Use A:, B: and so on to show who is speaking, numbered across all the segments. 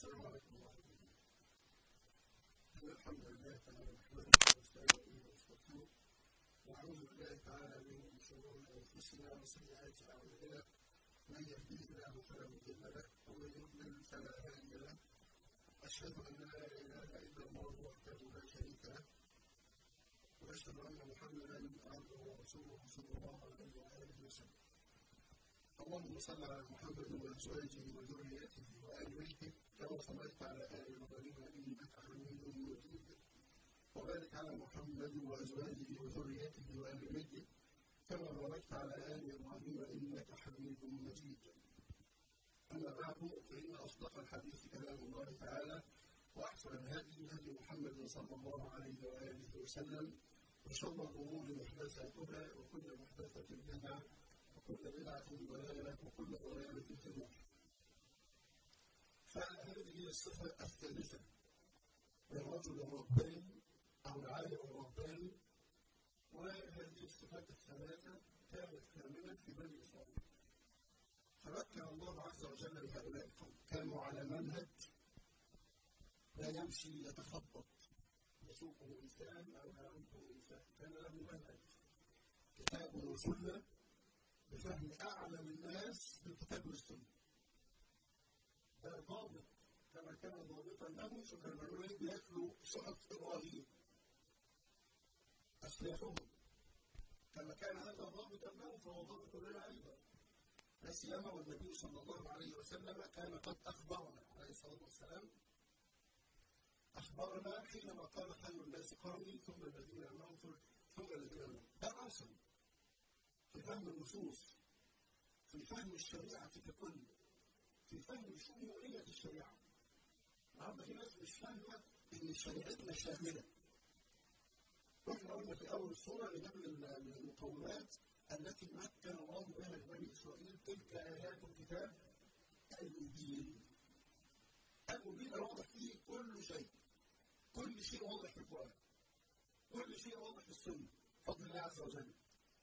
A: السلام عليكم ورحمة الله إن الحمد لله تعالى نحمده ونستعينه ونستغفره ونعوذ بالله تعالى من شرور أنفسنا وسيئات أعمالنا من يهديه الله فلا مضل له ومن يضلل فلا هادي له أشهد أن لا إله إلا الله وحده لا شريك له وأشهد أن محمدا عبده ورسوله صلى الله عليه وآله وسلم اللهم صل على محمد وازواجه وذريته وال بيته كما صليت على ال ابراهيم انك حميد مجيد وبارك على محمد وازواجه وذريته وال بيته كما باركت على ال ابراهيم انك حميد مجيد اما بعد فان اصدق الحديث كلام الله تعالى واحسن الهدي هدي محمد صلى الله عليه واله وسلم وشر الامور محدثاتها وكل محدثه بدعه وكل بدعة ضلالة وكل ضلالة في النار. فهذه هي الصفة الثالثة للرجل الرباني أو العالم الرباني وهذه الصفات الثلاثة كانت كاملة في بني إسرائيل. فمكن الله عز وجل لهؤلاء القوم كانوا على منهج لا يمشي يتخبط يسوقه إنسان أو يعرفه إنسان كان له منهج كتاب وسنة بفهم أعلم الناس بالكتاب والسنة. ده ضابط كما كان ضابطا له شكرا العلماء بيتلو صحف إبراهيم أسلافهم كما كان هذا ضابطا له فهو ضابط لنا أيضا. لا سيما والنبي صلى الله عليه وسلم كان قد أخبرنا عليه الصلاة والسلام أخبرنا حينما قال خير الناس قرني ثم الذين أمامهم ثم الذين أمامهم. ده أصل في فهم النصوص في فهم الشريعة ككل في فهم شمولية الشريعة النهارده في ناس مش فاهمة إن شريعتنا شاملة واحنا قلنا في أول الصورة اللي جاب من المقومات التي مكن الله بها لبني إسرائيل تلك آيات الكتاب المبين المبين واضح فيه كل شيء كل شيء واضح في القرآن كل شيء واضح في السنة بفضل الله عز وجل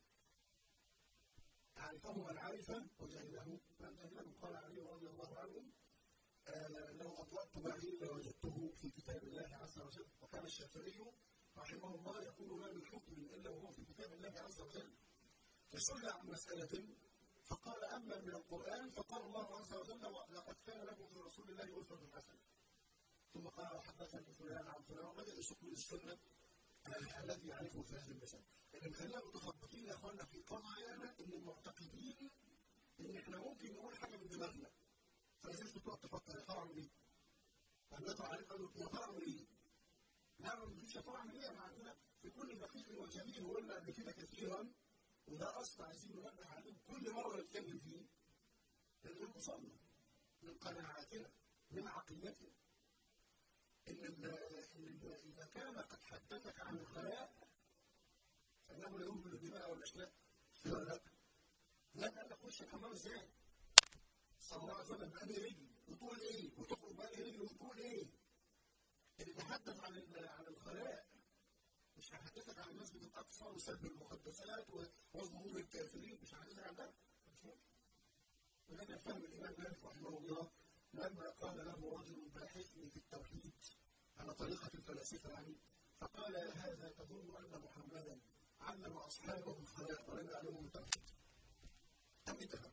A: عرفه من عرف وجهله من جهله قال علي رضي الله عنه آه لو اطلقت معي لوجدته في كتاب الله عز وجل وكان الشافعي رحمه الله يقول ما من حكم الا وهو في كتاب الله عز وجل فسئل عن مساله فقال اما من القران فقال الله عز وجل لقد كان لكم في رسول الله اسوه حسنه ثم قال حدثني فلان عن فلان وبدا يسوق السنه آه الذي يعرفه في هذه المسألة. اللي مخلينا متخبطين يا اخوانا في قضايانا ان معتقدين ان احنا ممكن نقول حاجه من دماغنا. فلازمش تقعد تفكر يا ترى اعمل ايه؟ فالناس عليك قالوا يا ترى اعمل ايه؟ لا ما فيش يا ترى اعمل ايه؟ احنا عندنا في كل دقيق وجميل وقلنا قبل كده كثيرا وده اصل عايزين ننبه عليه كل مره نتكلم فيه لان وصلنا من قناعاتنا من عقيدتنا ان اذا كان قد حدثك عن الخلاء فانه لا يهمل الدماء والاشلاء لا لا لا قال لك خش الحمام ازاي؟ صلى الله عليه وسلم بأنهي رجل وتقول ايه؟ وتخرج بأنهي رجل وتقول ايه؟ اللي تحدث عن عن الخلاء مش هيحدثك عن المسجد الاقصى وسلب المقدسات وظهور الكافرين مش هيحدثك عن ده مش ممكن ولكن فهم الامام مالك رحمه الله لما قال له رجل باحثني في التوحيد على طريقة الفلاسفة يعني فقال يا هذا تظن أن محمدا علم أصحابه الخلاء ولم يعلموا التوحيد أم تفهم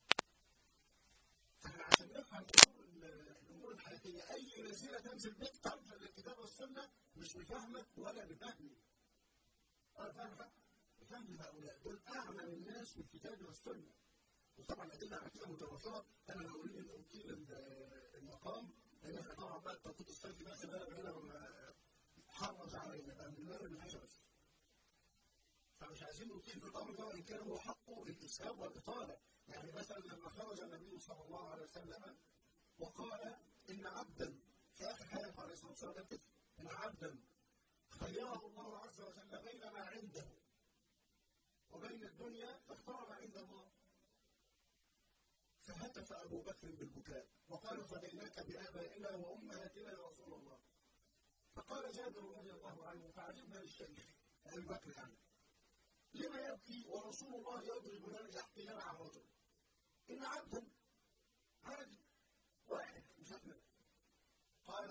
A: فاحنا عشان نفهم الأمور الحياتية أي نزيلة تنزل بك ترجع للكتاب والسنة مش بفهمك ولا بفهمي أنا فاهم بفهم هؤلاء دول أعلم الناس بالكتاب والسنة وطبعا الادله على كده متوفره انا لو اريد ان اطيل المقام لان احنا طبعا بقى التوقيت الصيفي ده خلال هنا حرج علينا بقى من النار من حاجه بس فمش عايزين نطيل في الامر ده وان كان هو حقه الاسهاب والاطاله يعني مثلا لما خرج النبي صلى الله عليه وسلم وقال ان عبدا في اخر حياته عليه الصلاه والسلام كده ان عبدا خيره الله عز وجل بين ما عنده وبين الدنيا فاختار ما عند الله فهتف أبو بكر بالبكاء وقال فديناك بآبائنا وأمهاتنا يا رسول الله فقال جابر رضي الله عنه فعجبنا للشيخ أبي بكر يعني لما يبكي ورسول الله يضرب لنا احتيال الرجل إن عبدا عادي واحد مش أحمد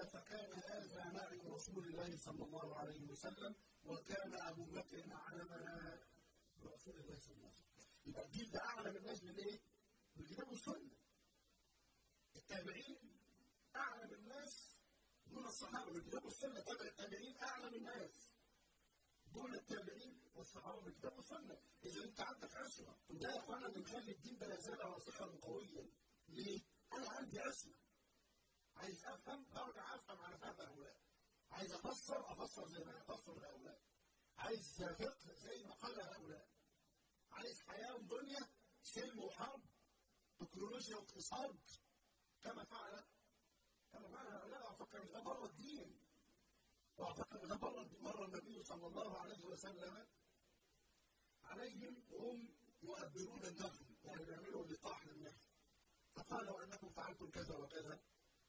A: قال فكان هذا نعي رسول الله صلى الله عليه وسلم وكان ابو بكر اعلمنا برسول الله صلى الله عليه وسلم يبقى الجيل ده اعلم الناس بالايه؟ بالكتاب والسنه التابعين اعلم الناس دون الصحابه بالكتاب والسنه تابع التابعين اعلم الناس دون التابعين والصحابه بالكتاب والسنه اذا انت عندك عصمه وده يا اخوانا اللي مخلي الدين ده لا زال راسخا قويا ليه؟ انا عندي عصمه عايز افهم برجع افهم على فهم هؤلاء عايز افسر افسر زي ما افسر هؤلاء عايز فقه زي ما قال هؤلاء عايز حياه ودنيا سلم وحرب تكنولوجيا واقتصاد كما فعل كما فعل هؤلاء افكر ده بره الدين واعتقد ده بره مره النبي صلى الله عليه وسلم عليهم وهم يؤبرون النخل يعني بيعملوا لقاح للنخل فقالوا انكم فعلتم كذا وكذا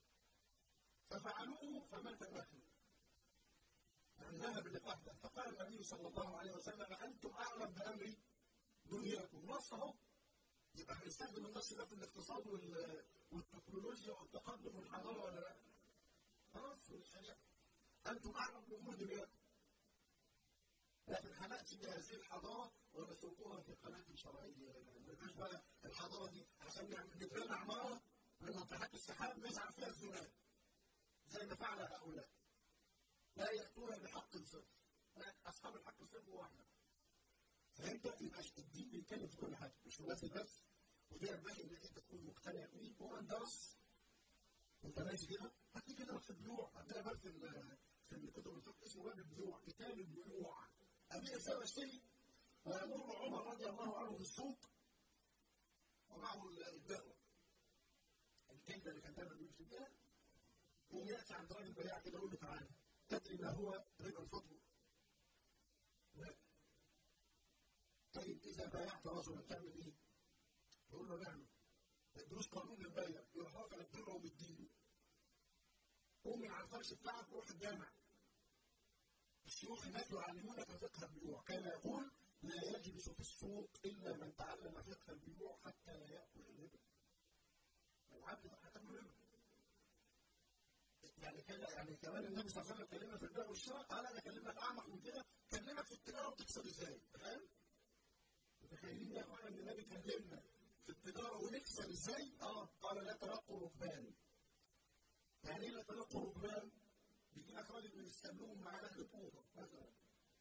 A: ففعلوه فمات النخل يعني ذهب اللقاح ده فقال النبي صلى الله عليه وسلم انتم اعلم بامر دنياكم نص اهو يبقى هنستخدم النص ده في الاقتصاد والتكنولوجيا والتقدم والحضاره ولا لا؟ خلاص انتم اعلم بامور دنياكم لكن هناتي بهذه الحضاره ونسوقها في قناه شرعيه ما بقى الحضاره دي عشان نبني عماره من ناطحات السحاب نزعل فيها الزناد زي ما فعل هؤلاء لا ياتون بحق صفر اصحاب الحق صفر واحد فانت يبقى الدين بيتكلم في كل حاجه مش مناسب بس وده ينبغي انك انت تكون مقتنع بيه ومن درس وانت ماشي كده هتيجي كده في البيوع عندنا باب في في الكتب الفقه اسمه باب البيوع كتاب البيوع امير سوى الشيء ويمر عمر رضي الله عنه في السوق ومعه الدهوه الكلمه اللي كان دايما بيمشي بيها يقوم ياتي عند راجل بياع كده يقول له تعالى تدري ما هو ربا الفضل؟ لا طيب اذا بايعت رجلا تعمل ايه؟ يقول له نعم دروس قانون البيع يروح واكل الدره وبالدين قوم من على الفرش بتاعك وروح الجامع الشيوخ هناك يعلمونك فقه البيوع كان يقول لا يجلس في السوق الا من تعلم فقه البيوع حتى لا ياكل الربا العبد هتاكل ربا يعني كده يعني كمان النبي صلى الله عليه وسلم كلمنا في البيع والشراء قال انا كلمك اعمق من كده كلمك في التجاره بتكسب ازاي فاهم؟ متخيلين يا اخوانا ان النبي كلمنا في التجاره ونكسب ازاي؟ اه قال لا تلقوا ركبان يعني ايه لا تلقوا ركبان؟ بيجي لك راجل من السلوم معاه نقل اوضه مثلا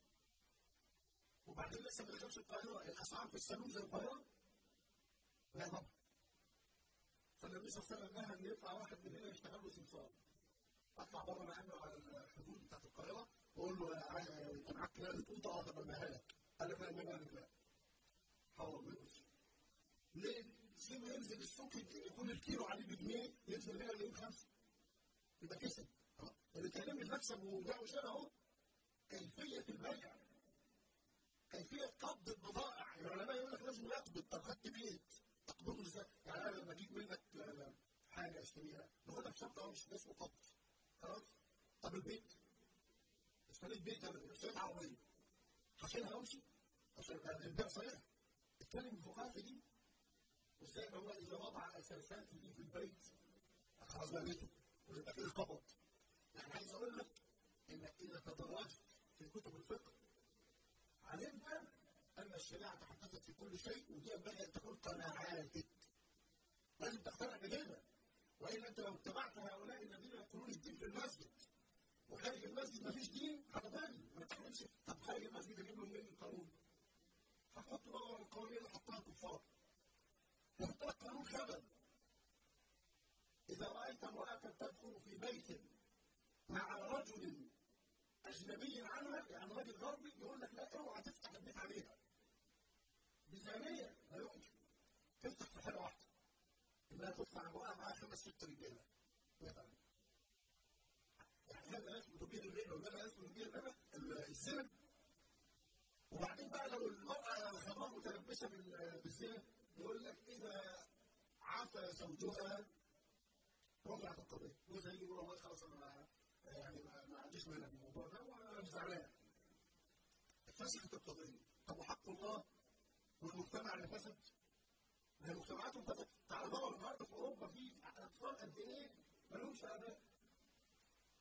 A: وبعدين لسه ما دخلش القاهره الاسعار في السلوم زي القاهره؟ لا طبعا فالنبي صلى الله عليه وسلم نهى ان يطلع واحد من هنا يشتغل له سمسار اطلع بره معاه على الحدود بتاعت القاهره واقول له انت معاك نقل اوضه اه طب اديها لك قال لي فاهم قال لي لا حاول ما يقولش ليه؟ سيبه ينزل السوق يكون الكيلو عليه بجنيه ينزل هنا يوم خمسه يبقى كسب اللي كلام المكسب وبيع وشراء اهو كيفيه البيع كيفيه قبض البضائع العلماء يقول لك لازم يقبض طب خدت بيت اقبضه ازاي؟ يعني انا لما اجيب منك حاجه اشتريها باخدها في شنطه مش اسمه قبض خلاص؟ طب البيت اشتريت بيت انا اشتريت عربيه هشيلها وامشي عشان البيع صحيح اتكلم الفقهاء في دي وازاي هو اذا وضع اساسات دي في البيت خلاص بقى بيته ويبقى كده قبض يعني عايز اقول لك انك اذا تدرجت في كتب الفقه علمت ان الشريعه تحدثت في كل شيء ودي ينبغي ان تكون قناعاتك لازم تقتنع بكده والا انت لو اتبعت هؤلاء الذين يقولون الدين في المسجد وخارج المسجد ما فيش دين هتضل ما تعملش طب خارج المسجد اجيب له منين القانون؟ هحط بقى القوانين اللي حطها الكفار يحط لك قانون خبل إذا رأيت امرأة تدخل في بيت مع رجل أجنبي عنها يعني راجل غربي يقول لك لا اوعى تفتح البيت عليها بزانية لا يمكن تفتح في حاجة واحدة إنها تدفع امرأة معاها خمس ست رجالة مثلا يعني هذا اسمه تبيين الليل وده اسمه تبيين الزنا وبعدين بقى لو المرأة خمار متلبسة بالزنا يقول لك إذا عفى زوجها رجعت القضية جوزها يجي يقول والله خلاص أنا يعني ما عنديش مانع في الموضوع ده وأنا مش زعلان فسخت القضية طب وحق الله والمجتمع اللي فسد ما المجتمعات انفتحت تعال دور النهارده في أوروبا في أطفال قد إيه ما لهمش آباء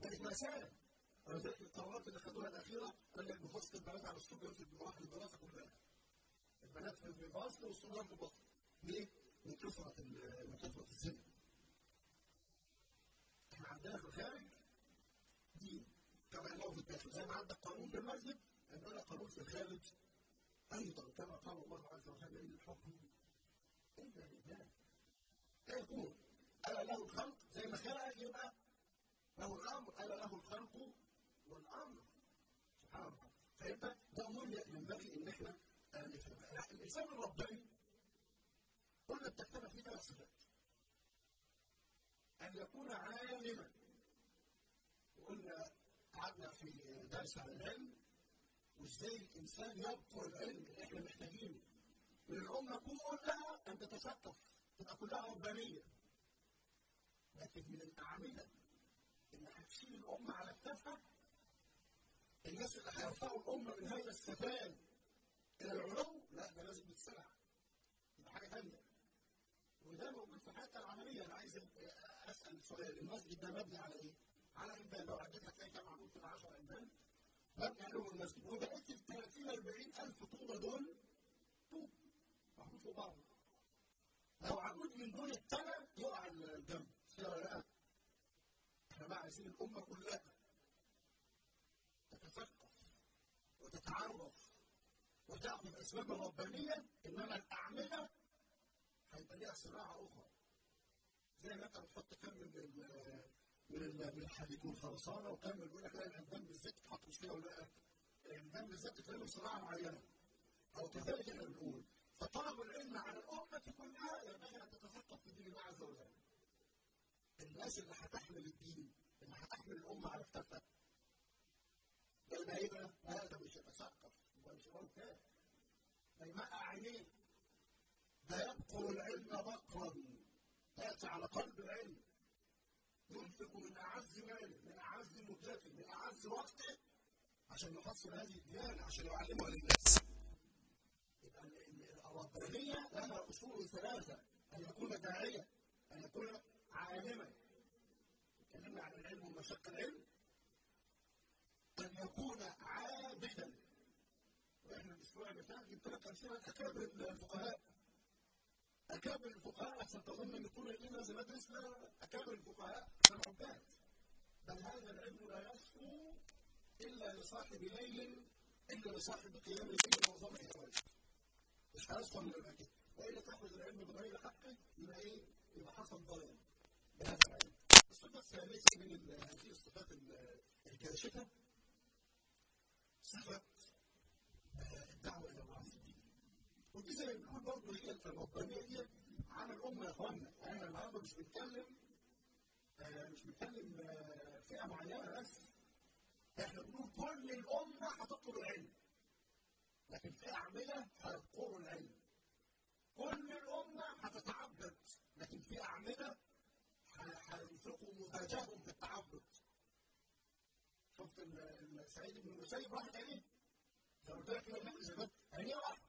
A: كانت مأساة ولذلك القرارات اللي خدوها الأخيرة قال لك بفصل البنات على الصبيان في مراحل الدراسة كلها البنات في الفصل والصبيان في الفصل ليه؟ من كثرة من كثرة الزنا احنا عندنا في الخارج دين كما انه في الداخل زي ما عندك قانون في المسجد عندنا قانون في الخارج ايضا كما قال الله عز وجل ان الحكم الا لله لا يكون الا له الخلق زي ما خلق يبقى له الامر الا له الخلق والامر سبحان الله فيبقى ده امور ينبغي ان احنا نفهمها الانسان الرباني قلنا بتجتمع فيه ثلاث صفات ان يكون عالما وقلنا قعدنا في درس عن العلم وازاي الانسان يذكر العلم اللي احنا محتاجينه من الامه كلها ان تتثقف تبقى كلها ربانيه لكن من الاعمده اللي هتشيل الامه على كتافها الناس اللي هيرفعوا الامه من هذا السفال الى العلو لا ده لازم يتسرع يبقى حاجه ثانيه وده موجود في حياتنا العمليه انا عايز اسال سؤال المسجد ده مبني على ايه؟ على عمدان لو عديت هتلاقي كام عمود كده 10 عمدان مبني عليهم المسجد وبقيت ال 30 40 الف طوبه دول طوب محطوط فوق بعض لو عمود من دول اتنى يقع الجنب كده ولا لا؟ احنا بقى عايزين الامه كلها تتثقف وتتعرف وتاخذ اسباب الربانيه انما الاعمده هيبقى ليها صناعه اخرى زي ما انت بتحط كم من من من الحديد والخرسانه وكم بيقول لك لا العمدان بالذات تحط مش كده ولا لا العمدان بالذات تتعمل صناعه معينه او كذلك احنا بنقول فطلب العلم على الامه كلها ينبغي ان تتثقف في دين الله عز وجل الناس اللي هتحمل الدين اللي هتحمل الامه على كتافها ده ايه بقى؟ هذا مش يتثقف ده مش مرتاح ده يمقع عينيه ده يبقر العلم بقرا تاتي على قلب العلم ينفق من اعز ماله من اعز مدته من اعز وقته عشان يحصل هذه الديانه عشان يعلمها للناس يبقى الربانيه لها اصول ثلاثه ان يكون داعيه ان يكون عالما اتكلمنا عن العلم ومشق العلم ان يكون عابدا واحنا الاسبوع اللي فات جبت لك امثله اكابر الفقهاء اكابر الفقهاء عشان تظن ان طول الليل لازم ادرس اكابر الفقهاء العباد بل هذا العلم لا يصفو الا لصاحب ليل الا لصاحب قيام الليل معظم الهوات مش هيصفى من الأكل والا تاخذ العلم بغير حقه يبقى ايه؟ يبقى حصل ضلال بهذا العلم الصفه الثالثه من هذه الصفات الكاشفه صفه الدعوه الى الله ودي زي ما بنقول برضه هي الربانيه دي عن الامه يا اخوانا احنا النهارده مش بنتكلم آه مش بنتكلم آه فئه معينه بس احنا بنقول كل الامه هتطلب العلم لكن في اعمده هيذكروا العلم كل الامه هتتعبد لكن في اعمده هينفقوا مزاجهم في التعبد شفت سعيد بن المسيب راح ايه؟ زي ما قلت لك كده النبي عينيه واحد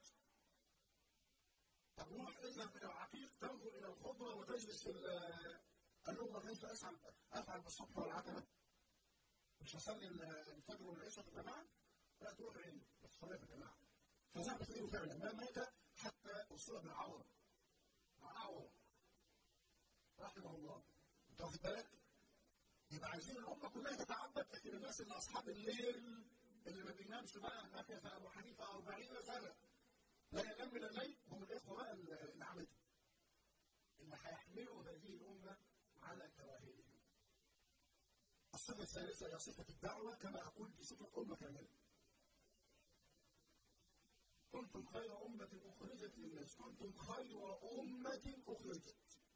A: طب روح اذهب الى العقيق تنظر الى الخضره وتجلس في قال له كيف افعل افعل بالصبح والعتمه مش هصلي الفجر والعشاء في الجماعه لا تروح عيني بس صلي في الجماعه فذهب فيه فعلا ما مات حتى اصيب بالعور عور رحمه الله انت واخد بالك؟ يبقى عايزين الامه كلها تتعبد لكن الناس اللي اصحاب الليل اللي ما بينامش بقى مكث ابو حنيفه 40 سنه لا ينام من الليل هم الاخوه بقى اللي عملوا اللي هيحملوا هذه الامه على كواهلهم. الصفه الثالثه هي صفه الدعوه كما اقول دي صفه امه كامله. كنتم خير أمة أخرجت للناس، كنتم خير أمة أخرجت.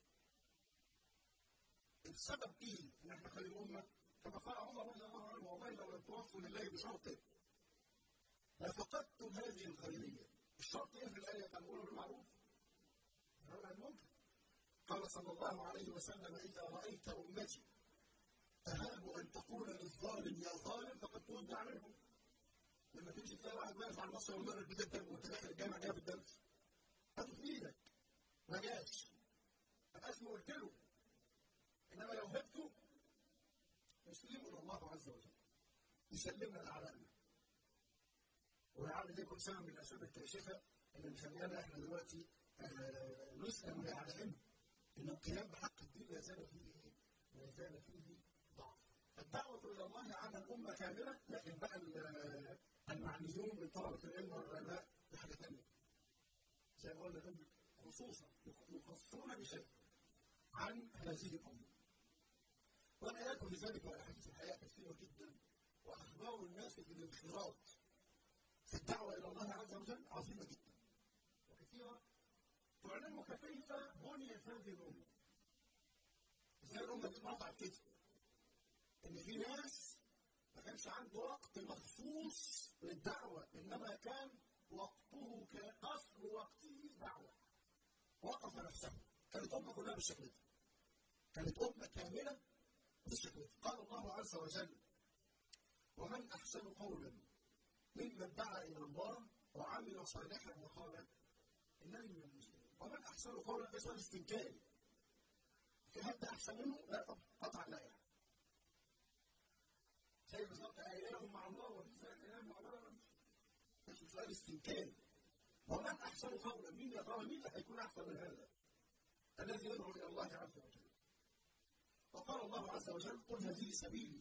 A: السبب إيه إن إحنا خير أمة؟ كما قال عمر رضي الله عنه والله لو لم توفوا لله بشرطه لفقدتم هذه الخيرية. الشرط ايه في الايه تامرون بالمعروف نهون عن المنكر قال صلى الله عليه وسلم اذا رايت امتي تهاب ان تقول للظالم يا ظالم فقد ترد عنهم لما تمشي تلاقي واحد واقف على المصر ومدرب بجد وانت داخل الجامع جاي في الدرس هاته في ايدك ما جاش ابقى اسمه قلت له انما لو هبته يسلموا الى الله عز وجل يسلمنا لاعدائنا ولعل دي يكون سبب من الاسباب الكاشفه اللي مخلينا احنا دلوقتي آه، نسلم لاعدائنا ان القيام بحق الدين لا زال فيه ايه؟ لا زال فيه ضعف. الدعوه الى الله على الامه كامله لكن بقى المعنيون من طلبه العلم والعلماء في حاجه ثانيه. زي ما قلنا خصوصا يخصون بشيء عن هذه الامه. والآيات لذلك والأحاديث الحياة كثيرة جدا وأخبار الناس بالانخراط في الدعوة إلى الله عز وجل عظيمة جدا وكثيرة تعلمك كيف بنيت هذه الأمة ازاي الأمة دي رفعت كده إن في ناس ما كانش عنده وقت مخصوص للدعوة إنما كان وقته كأصل وقته دعوة وقف نفسه كانت أمة كلها بالشكل ده كانت أمة كاملة بالشكل قال الله عز وجل ومن أحسن قولا ممن دعا إلى الله وعمل صالحا وقال إنني من المسلمين ومن أحسن قولا ده سؤال استنكاري في حد أحسن منه؟ لا طبعا قطعا لا يعني زي بالظبط أيام مع الله وفي ذلك أيام مع الله بس سؤال استنكاري ومن أحسن قولا مين يا ترى مين اللي هيكون أحسن من هذا؟ الذي يدعو إلى الله عز وجل وقال الله عز وجل قل هذه سبيلي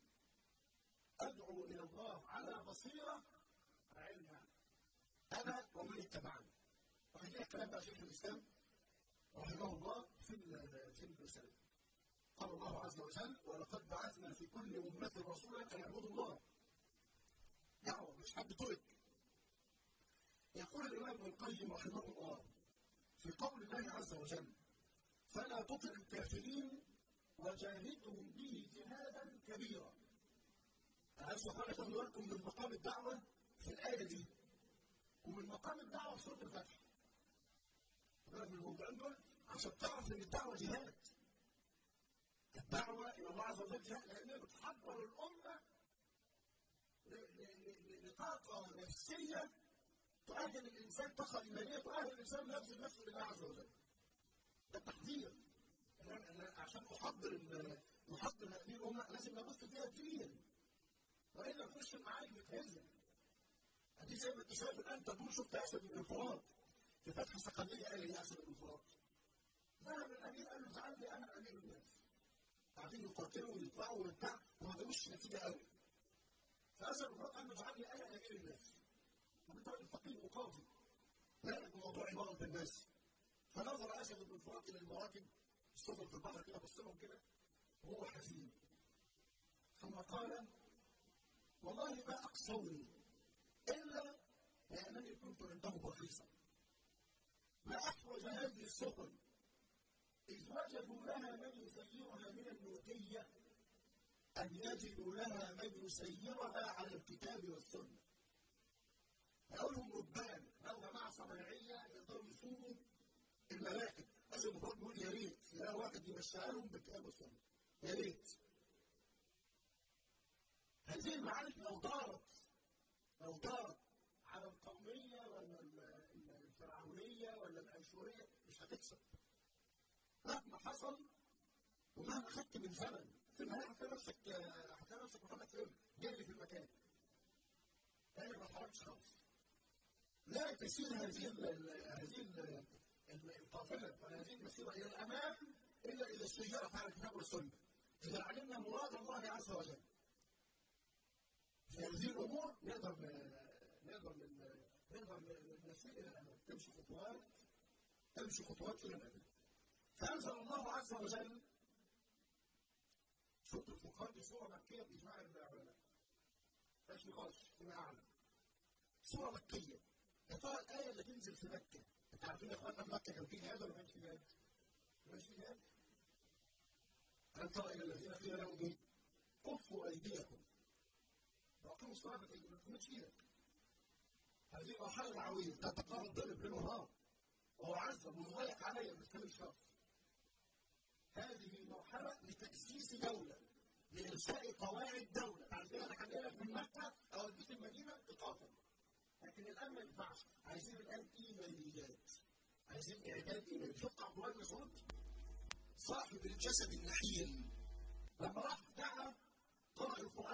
A: أدعو إلى الله على بصيرة علما أنا ومن اتبعني وهذه الكلام بقى شيخ الإسلام رحمه الله في في الرسالة قال الله عز وجل ولقد بعثنا في كل أمة رسولا أن يعبدوا الله دعوة مش حد ترك يقول الإمام ابن القيم رحمه الله في قول الله عز وجل فلا تطع الكافرين وجاهدهم به جهادا كبيرا. عايز اقول خدوا بالكم من مقام الدعوه في الايه دي ومن مقام الدعوه في سوره الفتح. بالك من الموضوعين دول عشان تعرف ان الدعوه جهاد. الدعوه الى الله عز وجل جهاد لانها بتحضر الامه لطاقه نفسيه تؤهل الانسان طاقه ايمانيه تؤهل الانسان ليبذل نفسه لله عز وجل. ده التحضير. عشان احضر نحضر هذه الامه لازم نبث فيها الدين والا نخش المعارك بتهزم ادي زي ما انت شايف الان تقول شفت اسد بن الفرات في فتح السقليه قال لي اسد بن الفرات ذهب الامير قال له تعال لي انا امير الناس قاعدين يقاتلوا ويطلعوا وبتاع وما جابوش نتيجه قوي فاسد بن الفرات قال له تعال لي انا امير الناس طب انت راجل فقيه وقاضي لا الموضوع عباره في الناس فنظر اسد بن الفرات الى المراكب السفن في البحر كده بص لهم كده وهو حزين ثم قال والله ما اقصوني الا لانني كنت عنده رخيصا ما احوج هذه السفن اذ وجدوا لها من يسيرها من النوتيه ان يجدوا لها من يسيرها على الكتاب والسنه لهم ربان لو جماعه صناعيه يقدروا يسوقوا المراكب لازم المفروض نقول يا ريت يلاقي واحد يمشيها لهم بالكتاب والسنه يا ريت هذه المعارك لو دارت لو دارت على القوميه ولا الفرعونيه ولا الاشوريه مش هتكسب مهما حصل ومهما خدت من زمن في النهايه هتلاقي نفسك هتلاقي نفسك محمد فين جري في المكان لانك ما اتحركتش خالص لا تسير هذه ال هذه القافله وهذه المسيره الى الامام الا اذا استجارت على الكتاب والسنه اذا علمنا مراد الله عز وجل في هذه الامور نقدر نقدر نقدر نسير الى الامام تمشي خطوات تمشي خطوات الى الامام فانزل الله عز وجل سوره الفرقان دي سوره مكيه باجماع العلماء مفيش نقاش فيما اعلم سوره مكيه يا ترى الايه اللي تنزل في مكه انت عارفين يا اخوانا في مكه كان في جهاد ولا ما كانش في جهاد؟ ما كانش في جهاد ألم ترى إلى الذين قيل لهم إيه؟ كفوا أيديكم وأقيموا الصلاة ما تكونش إيدك هذه مرحلة دعوية لا تقارن الضرب بالنهار وهو عذب وضيق عليا ما بتكلمش خالص هذه مرحلة لتأسيس دولة لإنشاء قواعد دولة بعد كده أنا هنقلك من مكة أو أديك المدينة تقاتل لكن الآن ما ينفعش عايزين الآن إيمانيات عايزين إعداد إيماني شفت عبد الله بن مسعود صاحب الجسد النحيل لما راح دعا قرأ القرآن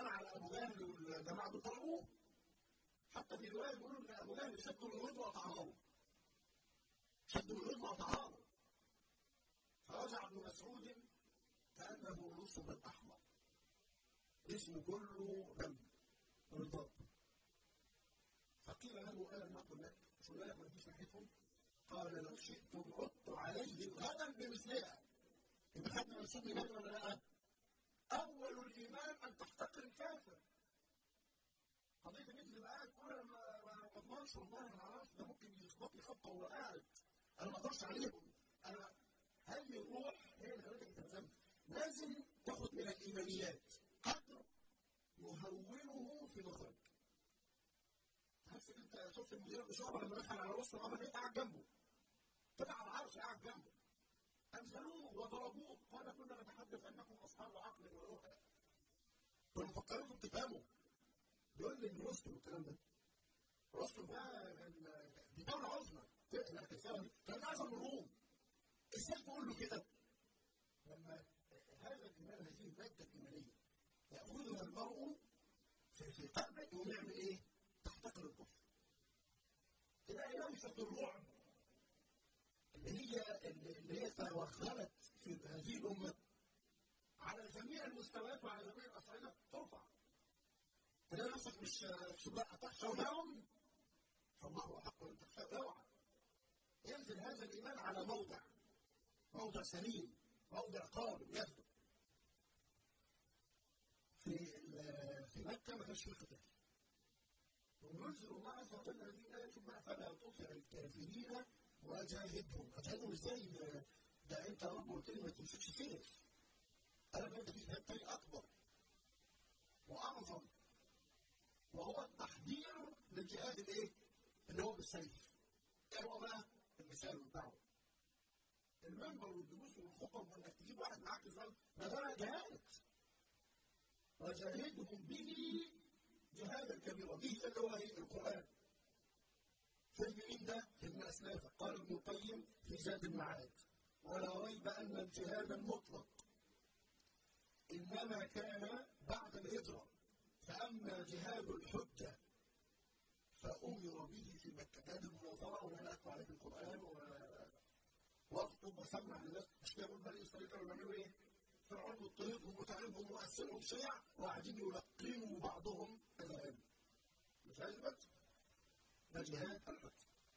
A: ابو جهل والجماعه دول طلبوه حتى في روايه بيقولوا ان ابو جهل شدوا الورود وقطعه شدوا الورود وقطعه فرجع ابن مسعود كانه نصب الاحمر جسمه كله دم رضاب فقيل له الم نقل لك مش لك ما فيش ناحيتهم قال لو شئتم عدت عليهم غدا بمثلها يبقى خدنا مسعود من ولا لا؟ اول الايمان ان تحتقر الكافر قضيه ان انت تبقى قاعد كل ما ما اضمنش والله ما اعرفش ده ممكن يخبط لي خبطه وهو قاعد انا ما اقدرش عليهم انا هل الروح هي اللي خلتك تلزم لازم تاخد من الايمانيات قدر يهونه في مخرج تحس ان انت شفت المدير بشعبه لما دخل على وسط الامر ايه قاعد جنبه طلع على العرش قاعد جنبه انزلوه وضربوه قال كنا نتحدث انكم اصحاب عقل وروح كنا مفكرين تفهموا يقول لي ان رستم الكلام ده رستم ده دي دوله عظمى كان اعظم الروم ازاي تقول له كده؟ لما هذا الايمان هذه الماده الايمانيه ياخذها المرء في في قلبه يقوم يعمل ايه؟ تحتقر الكفر. تلاقي لمسه الرعب اللي هي اللي هي توغلت في هذه الامه على جميع المستويات وعلى جميع الاصعده ترفع. تلاقي نفسك مش سباق تخشوا لهم فالله احق ان تخشى اوعى. ينزل هذا الايمان على موضع موضع سليم موضع قابل يثبت في في مكه ما كانش فيه قتال وينزل الله عز وجل هذه الايه ثم فلا تطع الكافرين وجاهدهم اجاهدهم ازاي ده انت يا رب قلت لي ما تمسكش سيف انا بدي في جهاد تاني اكبر واعظم وهو التحضير للجهاد الايه؟ اللي هو بالسيف ايه هو بقى؟ المثال بتاعه المنبر والدروس والخطب وانك تجيب واحد معاك يصلي ما ده جهاد وجاهدهم به جهادا كبيرا به اللي هو ايه القران في مين ده؟ في ابن اسلافه قال ابن القيم في زاد المعاد ولا ريب ان الجهاد المطلق انما كان بعد الهجره فاما جهاد الحجه فامر به في مكه كانت المناظره وانا اتلو عليك القران و واخطب وسمع للناس مش كده بقول بني اسرائيل كانوا بيعملوا ايه؟ فرعون مضطهدهم وتعبهم وقسمهم شيع وقاعدين يلقنوا بعضهم العلم. مش عايز بس ده جهاد الحج.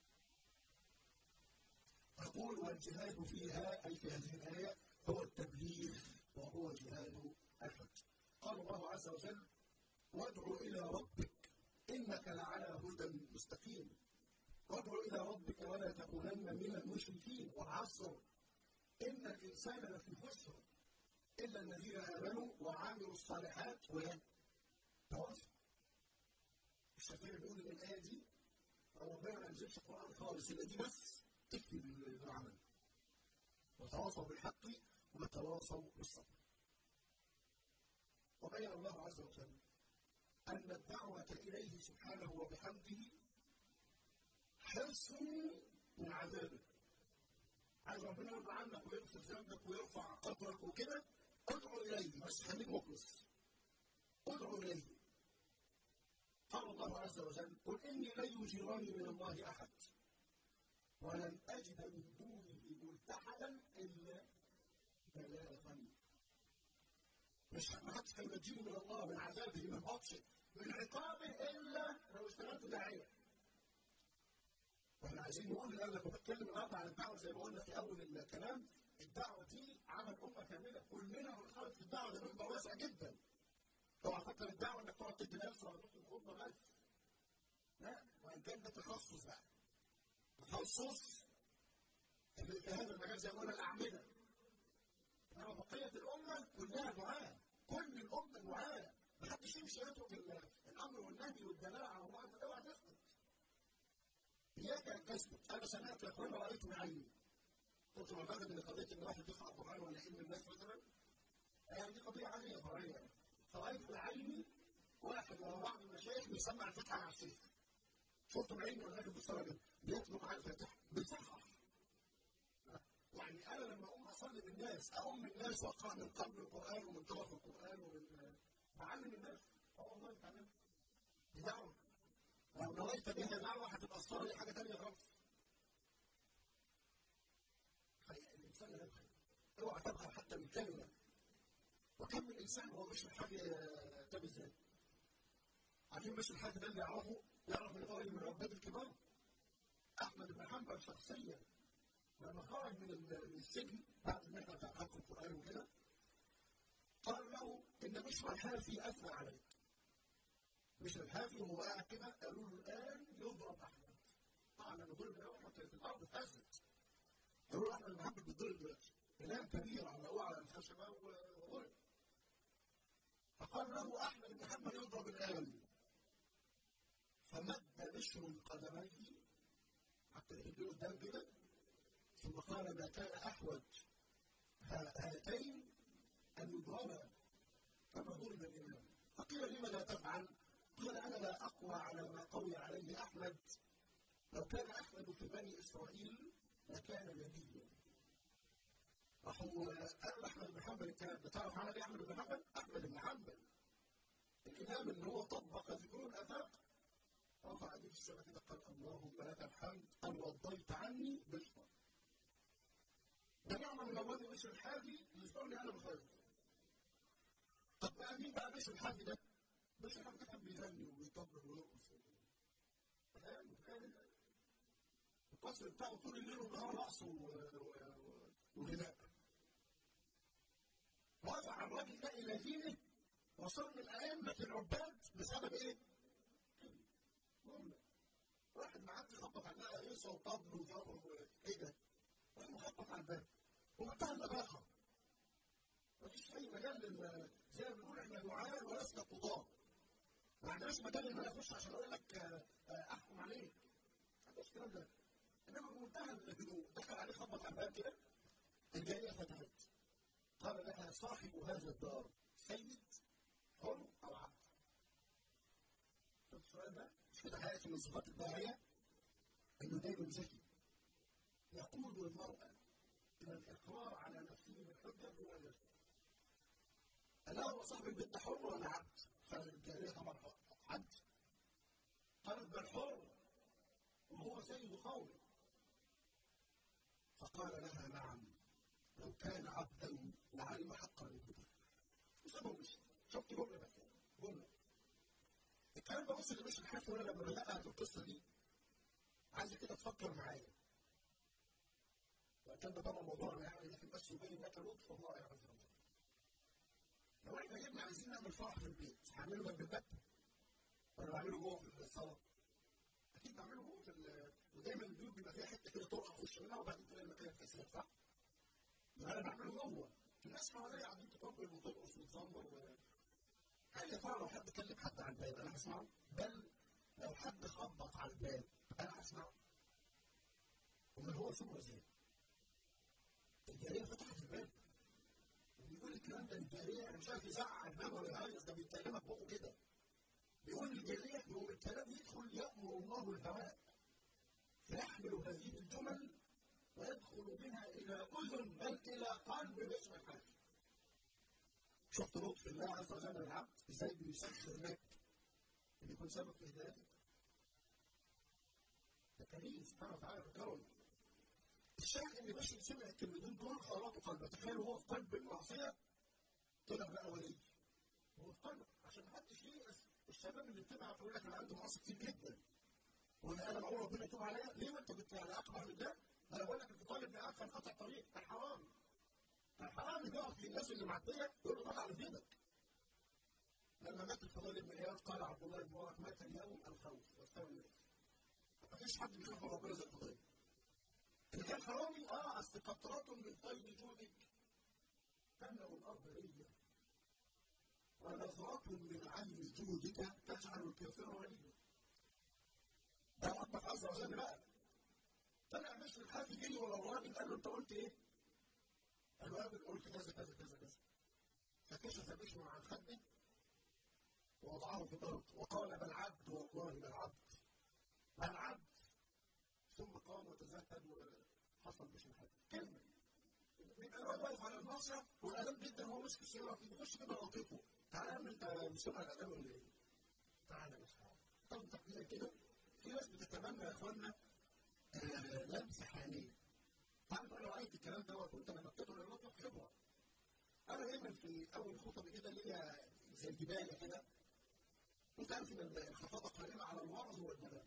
A: تقول والجهاد فيها اي في هذه الايه هو التبليغ وهو جهاد الحج. قال الله عز وجل وادع الى ربك انك لعلى هدى مستقيم وادع الى ربك ولا تكونن من المشركين والعصر ان الانسان لفي خسر الا الذين امنوا وعملوا الصالحات وتواصوا الشافعي بيقول ان الايه دي ربنا ما نزلش قران خالص الا دي بس تكفي بالعمل وتواصوا بالحق وتواصوا بالصبر وبين الله عز وجل ان الدعوه اليه سبحانه وبحمده حرص من عذابه عايز ربنا يرضى عنك ويغفر ذنبك ويرفع قدرك وكده ادعو اليه بس خليك مخلص ادعو اليه قال الله عز وجل قل اني لن يجيرني من الله احد ولن اجد من دونه ملتحدا الا بلاغا مش ما حدش هينجيني من الله من عذابه من بطشه من عقابه الا لو اشتغلت داعيه واحنا عايزين نقول اللي انا كنت بتكلم النهارده عن الدعوه زي ما قلنا في اول الكلام الدعوه دي عمل امه كامله كلنا بنخالف في الدعوه ده منبر واسع جدا اوعى فكر الدعوه انك تقعد تدي درس ولا تدخل خطبه بس لا وان كان ده تخصص بقى تخصص في هذا المجال زي ما قلنا الاعمده انما بقيه الامه كلها دعاه كل الامه دعاه محدش يمشي يترك الامر والنهي والدلاله على الله اوعى تسكت اياك ان تسكت انا سمعت يا اخوانا رايت بعيني كنت معتقد ان قضيه ان واحد يقرا القران ولا علم الناس مثلا يعني دي قضيه عاديه فرعيه فرايت بعيني واحد ورا بعض المشايخ بيسمع الفتحه على الشيخ شفت بعيني ولا كنت بتفرج بيطلق على الفاتحه بيصحح يعني انا لما اقوم اصلي بالناس اقوم الناس واقرا من قلب القران ومن طرف القران ومن بعلم الناس اه والله اتعلمت دي دعوه لو نويت بها دعوه هتبقى الصوره دي حاجه ثانيه خالص الانسان لا يبخل اوعى تبخل حتى من كلمه وكم من انسان هو مش حاجه تاب ازاي عارفين مش الحاجه ده اللي يعرفه يعرف ان هو من العباد الكبار احمد بن حنبل شخصيا لما خرج من السجن بعد ما احنا حق القران وكده قال له ان بشرى الحافي اثنى عليك بشرى الحافي وهو قاعد كده قالوا له الان يضرب احمد طبعا لما ضرب الاول كانت الارض اتهزت قالوا له احمد بن حنبل بيتضرب دلوقتي كلام كبير على على الخشبه وضرب فقال له احمد بن حنبل يضرب الان فمد بشر قدميه حتى رجله قدام كده ثم قال ما كان احوج هاتين ان يضربا كما ضرب الامام فقيل لم لا تفعل قال انا لا اقوى على ما قوي عليه احمد لو كان احمد في بني اسرائيل لكان نبيا راحوا قالوا احمد بن حنبل الكلام ده تعرف عمل ايه احمد بن حنبل؟ احمد بن حنبل الامام اللي هو طبق ذكور الافاق رفع يديه في السماء كده قال اللهم لك الحمد ان رضيت عني بشرى ده نعمه من الله بشر الحافي يذكرني انا بخير طب بقى مين بقى بشر الحافي ده؟ بشر الحافي ده كان بيغني وبيطبل ويرقص القصر بتاعه طول الليل والنهار رقص وغناء رفع الراجل ده الى دينه وصار من ائمه العباد بسبب ايه؟ واحد معدي خبط على النقله يسوى وطبل وضرب ايه ده؟ راح مخبط على الباب ومنتهى اللباقه مفيش اي مجال لل زي ما بنقول احنا دعاء ولسنا قضاه ما عندناش مجال ان انا اخش عشان اقول لك احكم عليك ما عندناش الكلام ده انما بمنتهى الهدوء دخل عليه خبط على الباب كده الجاريه فتحت قال لها صاحب هذا الدار سيد حر او عبد شفت السؤال ده؟ مش كده حياتي من صفات الداعيه انه دايما ذكي يقود المرأة إلى الإقرار على نفسه بالحجة دون نفسه. ألا هو صاحب البنت حر ولا عبد؟ فالجارية طبعا عبد. قالت بل حر وهو سيد قومه. فقال لها نعم لو كان عبدا لعلم حقا للهدى. وسابه مشي. شفت جملة بس جملة. الكلام ده بص اللي مش الحاجة ولا لما بدأها في القصة دي عايزك كده تفكر معايا. وكان ده طبعا موضوعنا يعني لكن بس يبين لك لطف الله عز وجل. لو احنا جبنا عايزين نعمل فرح في البيت هعمله جنب الباب ولا بعمله جوه في الصاله؟ اكيد بعمله جوه في ودايما البيوت بيبقى فيها حته كده طرقه اخش منها وبعدين تلاقي المكان فاسد صح؟ يبقى انا بعمله جوه الناس حواليا قاعدين تطبل وترقص وتزمر و هل يا ترى لو حد كلم حد على الباب انا هسمعه؟ بل لو حد خبط على الباب انا هسمعه. امال هو سمعه ازاي؟ الجاريه فتحت الباب بيقول الكلام ده الجاريه انا مش عارف يزعق الباب ولا يهيص ده بيتكلمك بقه كده بيقول الجاريه يوم الكلام يدخل يامر الله الهواء فيحمل هذه الجمل ويدخل بها الى اذن بل الى قلب باسم الحاج شفت لطف الله عز وجل العبد ازاي بيسخر لك اللي يكون سبب في هدايتك ده كريم سبحانه وتعالى بكرمه الشاهد ان بشر سمع الكلمتين دول خلاطوا قلبه تخيلوا هو في قلب المعصيه طلع بقى ولي هو في قلبه عشان محدش ييأس الشباب اللي بتبعت يقول لك انا عندي معاصي كتير جدا وانا انا معقول ربنا يتوب عليا ليه وانت كنت يعني اقرب من ده؟ انا بقول لك انت طالب معاك كان قطع طريق كان حرام كان حرام يقف في الناس اللي معديه يقول له طلع على ايدك لما مات الفضيل بن عياض قال عبد الله بن مبارك مات اليوم الخوف واستوى الناس ما فيش حد بيخاف من ربنا زي الفضيل اللي كان حرامي اه اصل قطرات من طيب جودك تملا الارض ريا ونظرات من عين جودك تجعل الكافر وليا ده ربك عز وجل بقى طلع مش الحافي جري ورا الراجل قال له انت قلت ايه؟ قال له قابل قلت كذا كذا كذا كذا فكشف بشر عن خده ووضعه في الارض وقال بل عبد والله بل عبد بل عبد ثم قام وتزهد وحصل مش حاجه كلمه بيبقى الواد واقف على الناصيه والادم جدا هو ماسك السياره بيخش كده لطيفه تعالى انت مسمع الادب ولا ايه؟ تعالى بس تنطق كده كده في ناس بتتمنى يا اخوانا لمسه حاليه تعرف انا رايت الكلام دوت وانت لما بتدخل المطبخ خبره انا دايما في اول خطب كده ليا زي الجبال كده انت عارف ان الخطابه قائمه على الوعظ والبلاغ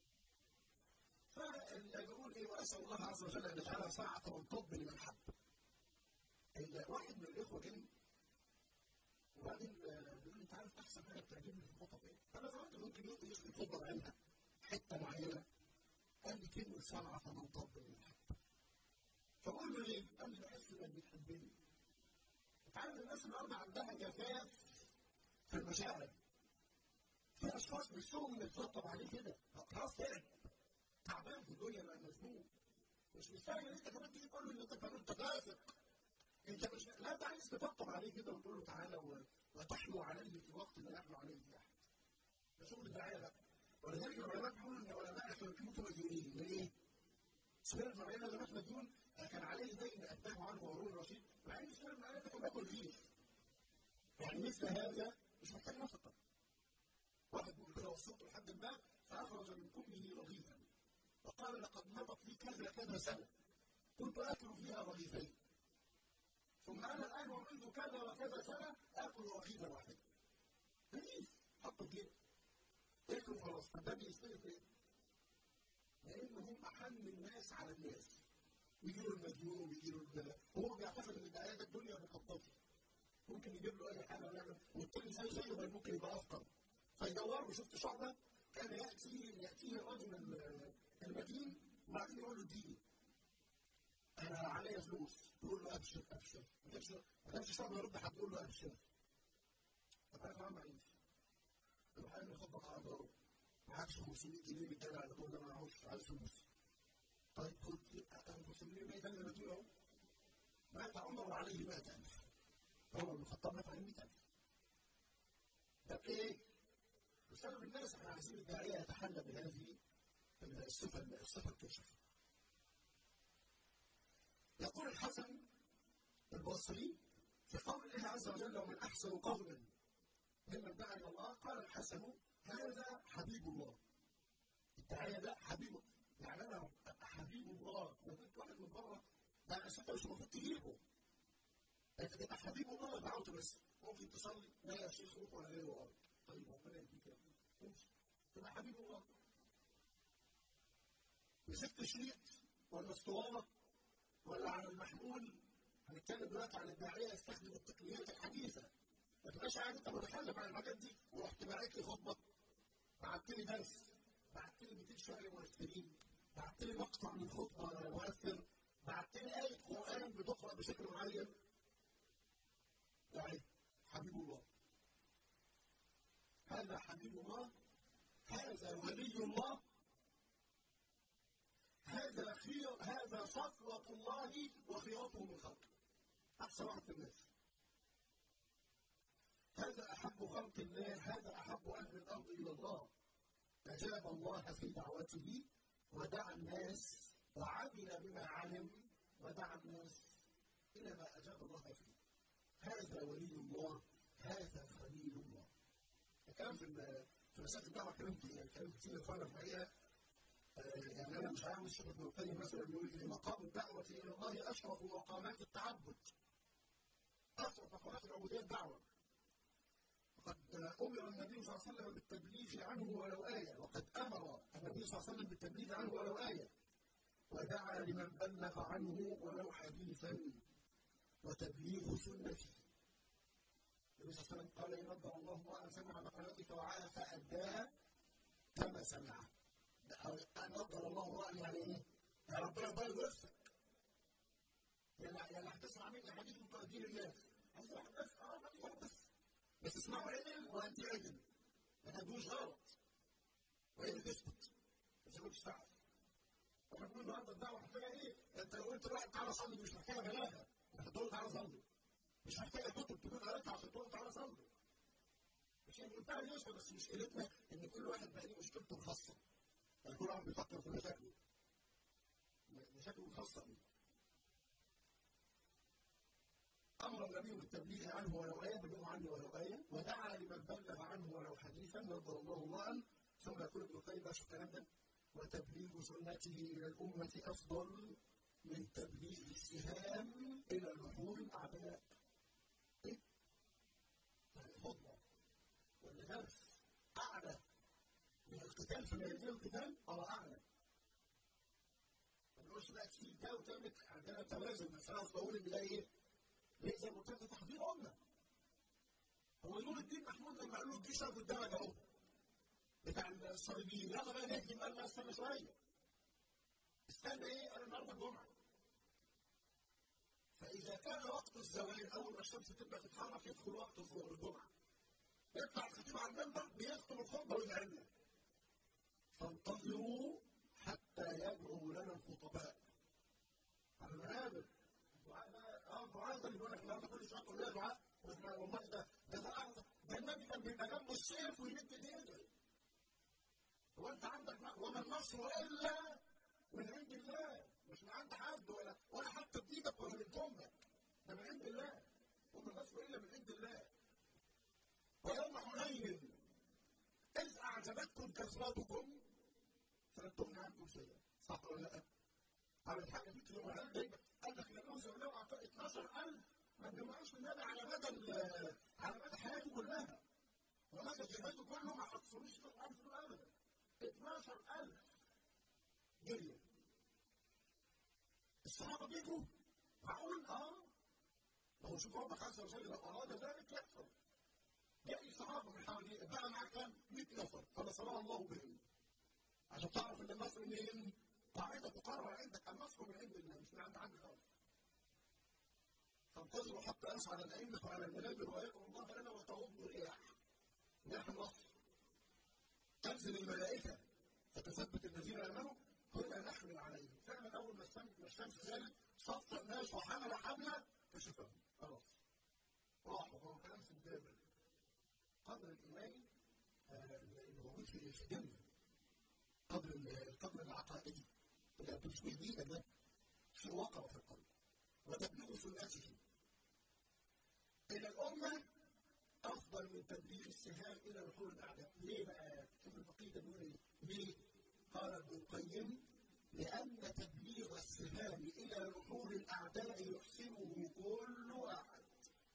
A: فبقول ايه واسال الله عز وجل ان يجعلها ساعه وانطب لمن حب واحد من الاخوه جه وبعدين بيقول لي انت عارف احسن حاجه بتعجبني في الخطب ايه؟ فانا فهمت ممكن يقول يخلي خطبه عنها حته معينه قال لي كلمه ساعه وانطب لمن حب فبقول له ليه؟ قال لي بحس انك بتحبني انت عارف الناس النهارده عندها جفاف في المشاعر في اشخاص نفسهم يترتب عليه كده خلاص تعب تعبان في الدنيا بقى مزنوق مش مستاهل انت كمان تيجي تقول له ان انت كمان انت فاسق انت مش لا انت عايز تطبطب عليه كده وتقول له تعالى وتحلو عليه في الوقت اللي يحلو عليه فيه احد ده شغل الدعايه بقى ولذلك العلماء بيقولوا ان العلماء كانوا بيموتوا مديونين من ايه؟ سفيان بن عيينه لما مات مديون كان عليه دين اداه عنه هارون الرشيد مع ان سفيان بن عيينه كان بياكل رغيف يعني مثل هذا مش محتاج نفقه واحد بيقول كده وصلته لحد ما فاخرج من كمه رغيفا وقال لقد مضت لي كذا كذا سنه كنت اكل فيها رغيفين ثم انا الان ومنذ كذا وكذا سنه اكل رغيفا واحدا رغيف حطه في ياكل خلاص فده بيستلف ايه؟ لان هم احن الناس على الناس يجي له المجنون ويجي له البلاء هو بيعتقد ان دعايه الدنيا مخططه ممكن يجيب له اي حاجه ويعمل والتاني زي زيه بل ممكن يبقى افقر فيدور شفت شعبه كان ياتي ياتيه الرجل المدين وبعدين يقول له اديني انا عليا فلوس تقول له ابشر ابشر ابشر ما كانش شعبه يرد حد يقول له ابشر طب انا كمان معيش يروح قال له خبط على ظهره معكش 500 جنيه بالجدع اللي كل ده معهوش عايز فلوس طيب خد 500 جنيه ده اللي بديه اهو مات عمر وعليه 100000 عمر بن الخطاب مات عليه 100000 طب ايه؟ بسبب الناس احنا عايزين الداعيه يتحلى بهذه الصفه الصفه الكشف. يقول الحسن البصري في قول الله عز وجل ومن احسن قولا ممن دعا الى الله قال الحسن هذا حبيب الله. الداعيه ده حبيب يعني انا حبيب الله لو جبت واحد من بره ده انا مش المفروض تجيبه. انت تبقى حبيب الله دعوته بس ممكن تصلي لا يا شيخ روح ولا غيره وارض. طيب ربنا يديك يا امشي تبقى حبيب الله مسكت شريط ولا اسطوانه ولا على المحمول هنتكلم دلوقتي عن الداعيه يستخدم التقنيات الحديثه ما تبقاش قاعد انت متخلف عن الحاجات دي ورحت باعت لي خطبه بعت لي درس بعت لي 200 شعر مؤثرين بعت لي مقطع من خطبه مؤثر بعت لي ايه قران بتقرا بشكل معين يعني حبيب الله هذا حبيب الله هذا ولي الله هذا خير هذا صفوة الله وخيرته من خلقه أحسن واحد في الناس هذا أحب خلق الله هذا أحب أهل الأرض إلى الله أجاب الله في دعوته ودعا الناس وعمل بما علم ودعا الناس إلى ما أجاب الله فيه هذا ولي الله هذا خليل الله الكلام في في مسائل الدعوه كلام كتير كلام كتير فانا الحقيقه يعني انا مش عاوز الشيخ ابن القيم مثلا بيقول لي مقام الدعوه الى الله اشرف مقامات التعبد اشرف مقامات العبوديه الدعوه وقد امر النبي صلى الله عليه وسلم بالتبليغ عنه ولو ايه وقد امر النبي صلى الله عليه وسلم بالتبليغ عنه ولو ايه ودعا لمن بلغ عنه ولو حديثا وتبليغ سنته النبي صلى الله عليه وسلم قال ينبأ الله امرأ سمع مقالتي فوعاها فأداها كما سمع نظر الله امرأ يعني ايه؟ يا ربنا يبارك وفقك يعني هتسمع مني حديث متردين الناس حديث واحد بس اه حديث واحد بس بس اسمعوا عدل وانت عدل ما تدوش غلط وهي تثبت مش ما تشتغل احنا بنقول النهارده الدعوه محتاجه ايه؟ انت لو قلت لواحد تعالى صلي مش محتاجه بلاغه انت هتقول تعالى صلي مش محتاجه كتب تكون قريتها عشان تقول تعالى صلي مش منتهى اليسر بس مشكلتنا ان كل واحد بقى له مشكلته الخاصه يعني كل واحد بيفكر في مشاكله مشاكله الخاصه بيه امر النبي بالتبليغ عنه ولو ايه بلغوا عني ولو ايه ثم يقول ابن القيم بقى شوف الكلام ده وتبليغ سنته الى الامه افضل من تبليغ السهام الى نحور الاعداء. ايه؟ يعني فضله والنفس اعلى من القتال في ميادين القتال اه اعلى. ما نقولش بقى تسيب ده وتعمل عندنا توازن بس انا بقول ان ده ايه؟ ليه زي ما قلت لك تحضير امه. هو نور الدين محمود لما قال له الجيش قدامك اهو بتاع الصليبيين يلا بقى نهجم قال لا استنى شويه استنى ايه؟ انا النهارده الجمعه فاذا كان وقت الزوال اول ما الشمس تبدا تتحرك يدخل وقت الظهر الجمعه يطلع الخطيب على المنبر بيختم الخطبه ويدعي لنا فانتظروا حتى يدعو لنا الخطباء على المنابر الدعاء ده اه الدعاء ده اللي بيقول لك النهارده كل شويه تقول لنا دعاء والله ده ده ده ده النبي كان بيبقى جنبه السيف ويمد ايده هو انت عندك وما النصر الا من عند الله مش من عند حد ولا ولا حتى بايدك ولا من امك ده من عند الله وما النصر الا من عند الله ويوم حنين اذ اعجبتكم كثرتكم فلم تغن عنكم شيئا صح ولا لا؟ على الحاجه دي كده قال لك لنوزع لو اعطى 12000 ما اتجمعوش النبي على مدى على مدى حياته كلها ومدى جهاده كله ما حصلوش في الارض ابدا 12000 جريوا الصحابه بيجوا معقول اه ما هو شوف ربك عز وجل لو اراد ذلك يحصل جاء الصحابه من حوالي بقى معاك كام؟ 100 نفر فنصرها الله بهم عشان تعرف ان النصر منين؟ قاعده تقرر عندك النصر من عند الله مش من عند حد خالص فانتظروا حتى يصعد الأئمة على المنابر ويدعو الله لنا وتغض الرياح رياح النصر تنزل الملائكة فتثبت الذين آمنوا هنا نحمل عليهم فعلا أول ما الشمس زالت صف الناس وحمل حملة كشفهم خلاص راحوا هو كلام في الجبل قدر الإيماني اللي موجود في الجنة قدر القدر العقائدي اللي بتشبه بيه ده في وقع في القلب وتبليغ سنته إلى الأمة أفضل من تبليغ السهام إلى نحور الأعداء، ليه بقى؟ شوف الفقيه ده بيقول إيه؟ ليه؟ قال ابن القيم لأن تبليغ السهام إلى نحور الأعداء يحسنه كل أحد.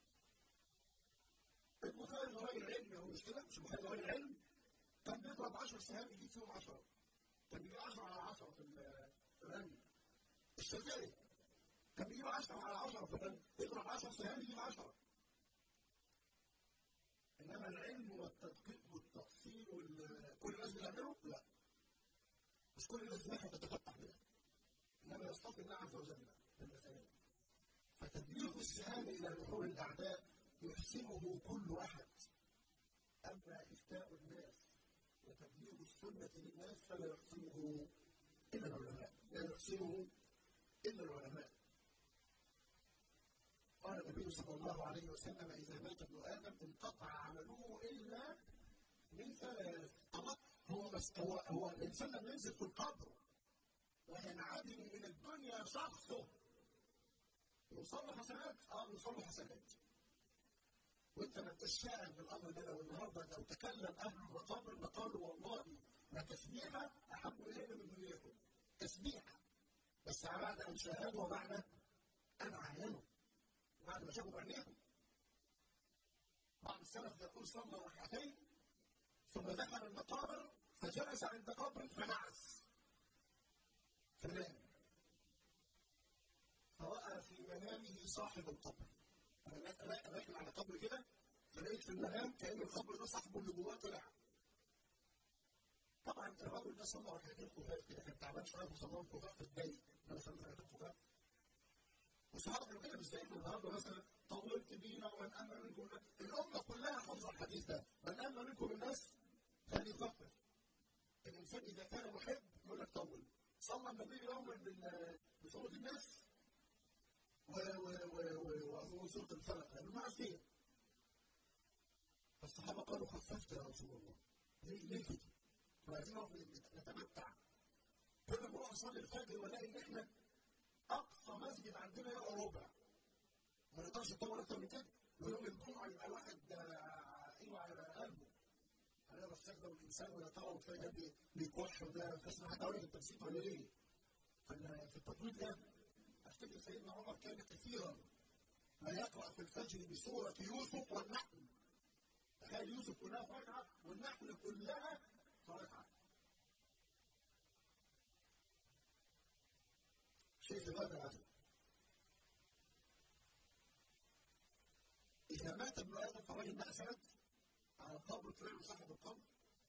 A: البخاري راجل علمي هو مش كده؟ مش البخاري راجل علم؟ كان بيضرب 10 سهام يجيب فيهم 10. كان بيجيب 10 على 10 في الرمي. الشافعي كان بيجيب 10 على 10 في الرمي، يضرب 10 سهام يجيب 10. انما العلم والتدقيق والتفصيل كل الناس بتعمله؟ لا. مش كل الناس دماغها تتفتح بها. انما يستطيع الله عز وجل في المسائل. فتبليغ السهام الى نحور الاعداء يحسنه كل احد. اما افتاء الناس وتبليغ السنه للناس فلا يحسنه الا العلماء، لا يحسنه الا العلماء. قال النبي صلى الله عليه وسلم إذا مات ابن آدم انقطع عمله إلا من ثلاث هو بس هو هو الإنسان لما ينزل في القبر وينعدم من الدنيا شخصه يوصل له حسنات اه يوصل له حسنات وانت ما انتش شاعر بالامر ده لو النهارده لو تكلم اهل المقابر لقالوا والله ما تسبيحه احب الينا من دنياكم تسبيحه بس بعد ان شاهدوا ومعنى انا عينه بعد ما شافوا بعينيهم بعض السلف يقول صلى ركعتين ثم دخل المقابر فجلس عند قبر فنعس فنام فرأى في منامه صاحب القبر أنا راكب على قبر كده فلقيت في المنام كأن القبر ده صاحبه اللي جواه طلع طبعا الراجل ده صلى ركعتين خفاف كده كان تعبان شويه وصلى خفاف في الدايق انا صليت ركعتين خفاف وصحابه كانوا كده مش زيكم النهارده مثلا طولت بينا ومن امن منكم الامه كلها حافظه الحديث ده من امن منكم الناس فليكفر الانسان اذا كان محب يقول لك طول صلى النبي يوما بصوره الناس وسوره الفلق بالمعصيه فالصحابه قالوا خففت يا رسول الله ليه ليه كده؟ وعايزين نتمتع كل ما نروح نصلي الفجر والاقي ان احنا اقصى مسجد عندنا يبقى ربع ما نقدرش نطول اكتر من كده ويوم الجمعه يبقى واحد ايوه على قلبه هنقرا السجده يتكلم الانسان ولا ترى وتلاقي ده بيكح وده تسمع حتى اقول لك انت نسيت ولا ايه؟ في التطويل ده افتكر سيدنا عمر كان كثيرا ما يقرا في الفجر بسوره يوسف والنحل تخيل يوسف كلها في ركعه والنحل كلها في ركعه شيء في غايه العجب إذا مات ابن آدم فالراجل بقى سند على القبر طلع صاحب القبر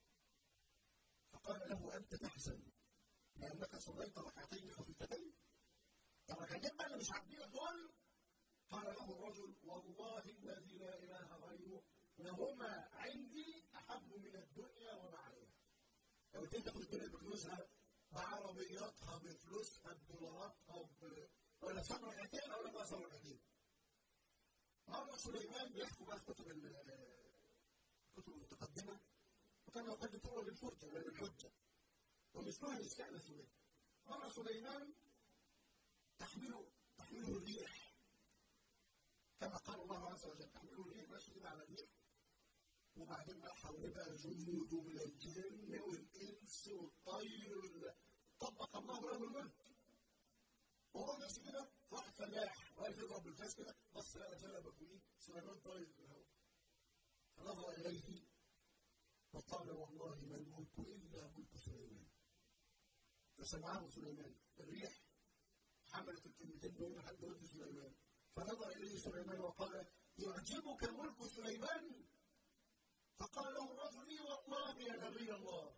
A: فقال له أنت تحزن لأنك صليت ركعتين خفيفتين الركعتين بقى اللي مش عاجبينك دول قال له الرجل والله الذي لا إله غيره لهما عندي أحب من الدنيا وما عليها لو انت تاخد الدنيا بفلوسها بعربياتها بفلوسها بدولاراتها ولا صار ركعتين ولا ما صار ركعتين مرة سليمان بيحكوا بقى في كتب الكتب المتقدمة وكان قد تقول للفرجة ولا للحجة ومثلها يستأنس به مرة سليمان تحمله تحمله الريح كما قال الله عز وجل تحمله الريح ماشي كده على الريح وبعدين بقى حواليه بقى جنود من الجن والانس والطير طبق الله له الملك وهو ماشي كده واحد فلاح واقف يضرب بالفاس كده بص لقى جلبه فوقيه سليمان طاير في الهواء فنظر اليه فقال والله ما الملك الا ملك سليمان فسمعه سليمان الريح حملت الكلمتين دول لحد ود سليمان فنظر اليه سليمان وقال يعجبك ملك سليمان فقال له الرجل اي والله يا نبي الله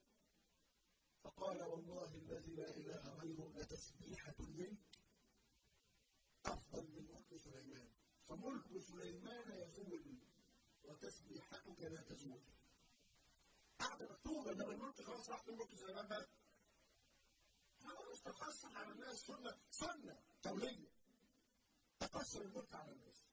A: فقال والله الذي لا اله غيره لتسبيحه منك افضل من ملك سليمان فملك سليمان يزول وتسبيحتك لا تزول قاعدة مكتوبة إنما الملك خلاص راح من ملك سليمان بقى خلاص تقسم على الناس سنة سنة دولية تقسم الملك على الناس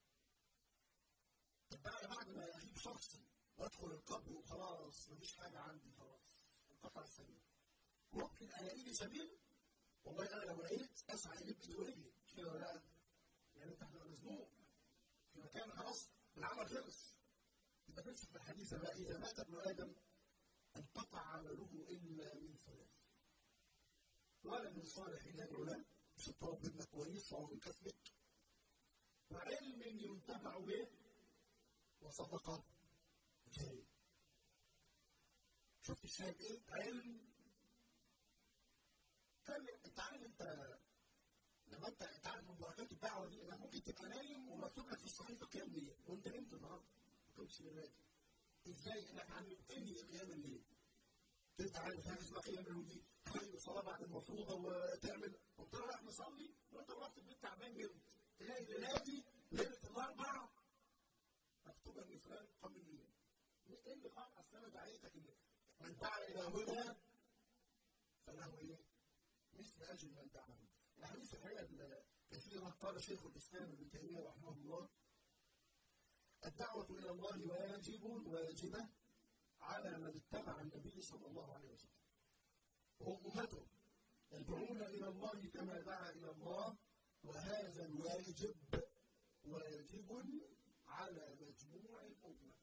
A: طب بقى بعد ما أجيب شخصي وأدخل القبر وخلاص مفيش حاجة عندي خلاص انقطع السبيل ممكن ألاقي لي سبيل والله أنا لو لقيت أسعى إليك ورجلي مش كده ولا لا؟ يعني أنت هتبقى مزنوق في مكان خلاص العمل خلص يبقى نمسك في الحديث بقى إذا مات ابن آدم انقطع عمله إلا من ثلاث ولد صالح يدعو له مش تربي ابنك كويس وعمر كسبك وعلم ينتفع به وصدقة جارية شفت الشاهد ايه؟ علم كان انت عارف انت لما انت انت عارف من بركات الدعوه دي انك ممكن تبقى نايم ومكتوب لك في الصحيفه قيام ليل وانت نمت النهارده ما كنتش نمت ازاي انك علمتني قيام الليل انت عارف حاجه اسمها قيام الليل دي تخيل الصلاه بعد المفروضه وتعمل قلت له رايح نصلي وانت رحت البيت تعبان جدا تلاقي ليلاتي ليله الاربع مكتوب ان فلان قام الليل ايه اللي قام اصل انا دعيتك ان من دعا الى هدى فله ايه؟ مثل اجر من دعا الحديث الحقيقه كثيرا قال شيخ الاسلام ابن تيميه رحمه الله الدعوة إلى الله واجب واجبة على من اتبع النبي صلى الله عليه وسلم وهم أمته يدعون إلى الله كما دعا إلى الله وهذا الواجب واجب على مجموع الأمة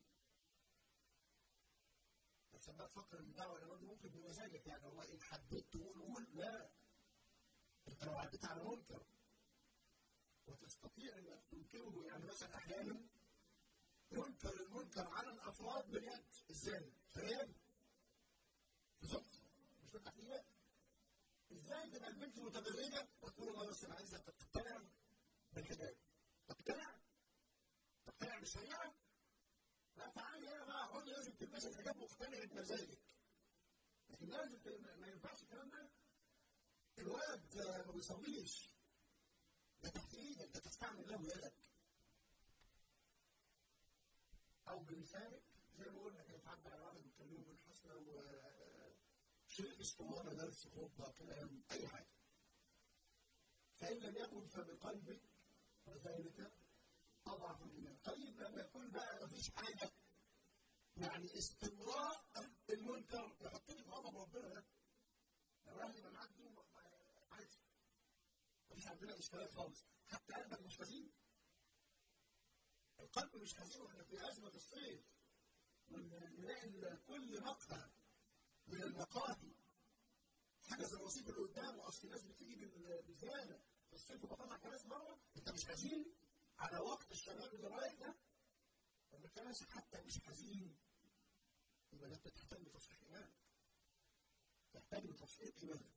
A: بس ما تفكر ان الدعوه الى الله ممكن بمزاجك يعني والله ان حبيت تقول قول لا انت لو عديت على منكر وتستطيع انك تنكره يعني مثلا احيانا ينكر المنكر على الافراد باليد ازاي؟ فاهم؟ بالظبط مش بالتحديد ازاي تبقى البنت متبرجه وتقول والله بس انا عايزه تقتنع بالحجاب تقتنع تقتنع بالشريعه لا تعالي هنا بقى خد لازم تلبسي الحجاب مقتنع بمزاجك لكن لازم ما ينفعش الكلام ده الولد ما بيصليش ده تحت ايدك ده تستعمل له يدك او بلسانك زي ما قلنا كده تعدي على واحد بيتكلموا بالحسنى و شيء اسطوانه درس خطبه كلام اي حاجه فان لم يكن فبقلبك وذلك اضعف الايمان طيب لما يكون بقى مفيش حاجه يعني استمراء المنكر يحطني في غضب ربنا ده لو اهلي ما معدي عادي مفيش عندنا اشكالات خالص حتى قلبك مش حزين القلب مش حزين واحنا في ازمه الصيف ونلاقي كل مقهى من المقاهي حجز الرصيف اللي قدامه اصل الناس بتيجي بزياده في الصيف وبطلع كناس بره انت مش حزين على وقت الشباب اللي رايح ده لما كناس حتى مش حزين يبقى انت تحتاج لتصحيح ايمانك تحتاج لتصحيح ايمانك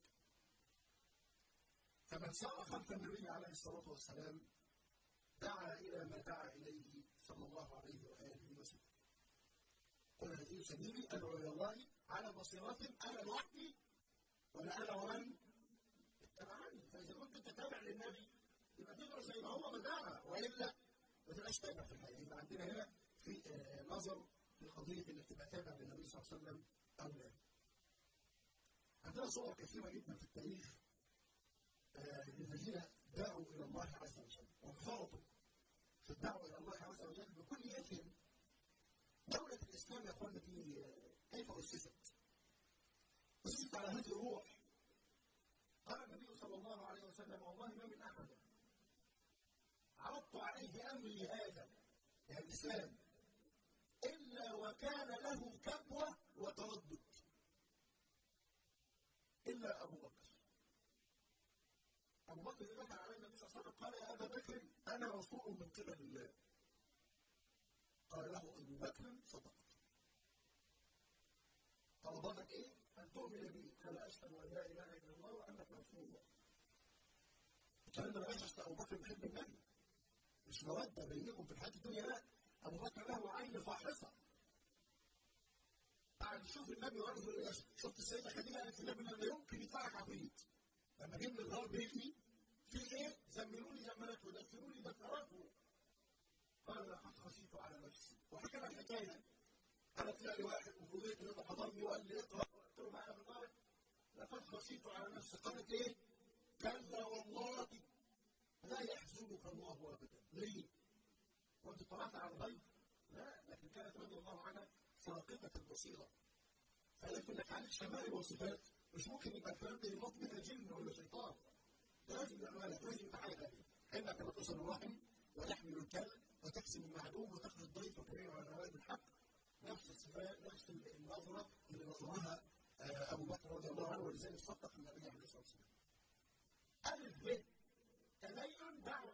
A: فمن سار خلف النبي عليه الصلاه والسلام دعا الى ما دعا اليه صلى الله عليه واله وسلم قل هذه سبيلي ادعو الى الله على بصيرات انا لوحدي ولا انا ومن اتبعني فاذا كنت تتابع للنبي يبقى تقرا زي ما هو بداها والا ما تبقاش تابع في الحقيقه يبقى عندنا هنا في نظر في قضيه انك تبقى تابع للنبي صلى الله عليه وسلم او لا. عندنا صور كثيره جدا في التاريخ للذين دعوا الى الله عز وجل وانخرطوا في الدعوه الى الله عز وجل بكل يدهم دولة الإسلام يا أخوانا دي كيف أسست؟ أسست على هذه الروح قال النبي صلى الله عليه وسلم والله ما من أحد عرضت عليه أمري هذا يعني الإسلام إلا وكان له كبوة وتردد إلا أبو بكر أبو بكر دخل على النبي صلى الله عليه وسلم قال يا أبا بكر أنا رسول من قبل الله قال له أبو بكر صدقت طلباتك إيه؟ أن تؤمن بي قال أشهد أن لا إله إلا الله وأنك رسول الله الكلام ده ما يحدث أبو بكر بيحب النبي مش مودة بينكم في الحياة الدنيا لا أبو بكر له عين فاحصة قاعد يشوف النبي ويقول شفت السيدة خديجة قالت النبي لا يمكن يدفعك عفريت لما جه من الغار بيجي في ايه؟ زملوني زملته دفنوني دفنته قال لقد خشيت على نفسي وحكى لك الحكايه انا طلع لي واحد وفضيت انه حضرني وقال لي اقرا قلت له معايا في الغار لقد خشيت على نفسي قالت ايه؟ كلا والله لا يحزنك الله ابدا ليه؟ وانت طلعت على الغيب؟ لا لكن كانت رضي الله عنها ساقطه البصيره فقالت انك عندك شمائل وصفات مش ممكن يبقى الكلام ده ينط منها جن ولا شيطان ده لازم يبقى لازم يبقى حاجه ثانيه انك لا تصل الرحم وتحمل الكلب وتقسم المعدوم وتقضي الضيف وتعين على نوائب الحق نفس الصفات نفس النظره اللي نظرها ابو بكر رضي الله عنه ولذلك صدق النبي عليه الصلاه والسلام. الف ب تدين دعوه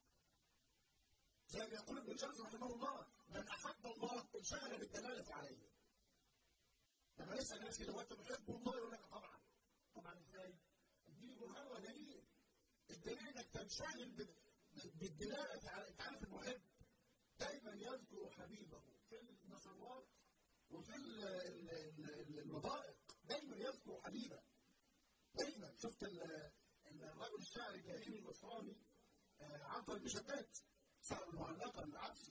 A: زي ما يقول ابن جوزي رحمه الله من احب الله انشغل بالدلاله عليه. لما نسال الناس كده وانت بتحب الله يقول لك طبعا. طبعا ازاي؟ اديني برهان ودليل. الدليل انك تنشغل بالدلاله على انت عارف المحب دايما يذكر حبيبه في المسرات وفي المضائق دايما يذكر حبيبه دايما شفت الرجل الشاعر الجليل النصراني عنتر بن شداد صاحب المعلقه العبسي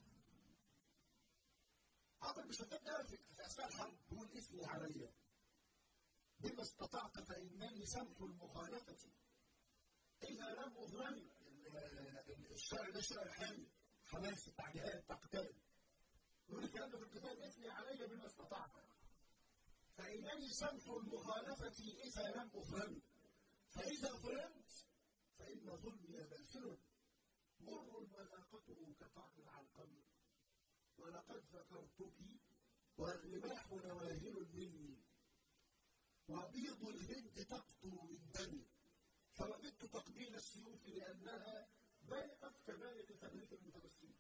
A: عنتر بن شداد ده في اثناء الحرب بيقول اسمي علي بما استطعت فانني سمح المخالفه اذا لم اظلم الشعر ده شعر حامي حماسي تعجيلات تقتال يقول الكلام ده في الكتاب اثني علي بما استطعت فانني سمح المخالفه اذا لم اظلم فاذا ظلمت فان ظلمي باسل مر مذاقته كطعم العلقم ولقد ذكرتك والرماح نواهل مني وبيض الهند تقطر من دمي فرددت تقبيل السيوف لانها بيقت كذلك تغريف المتبسمين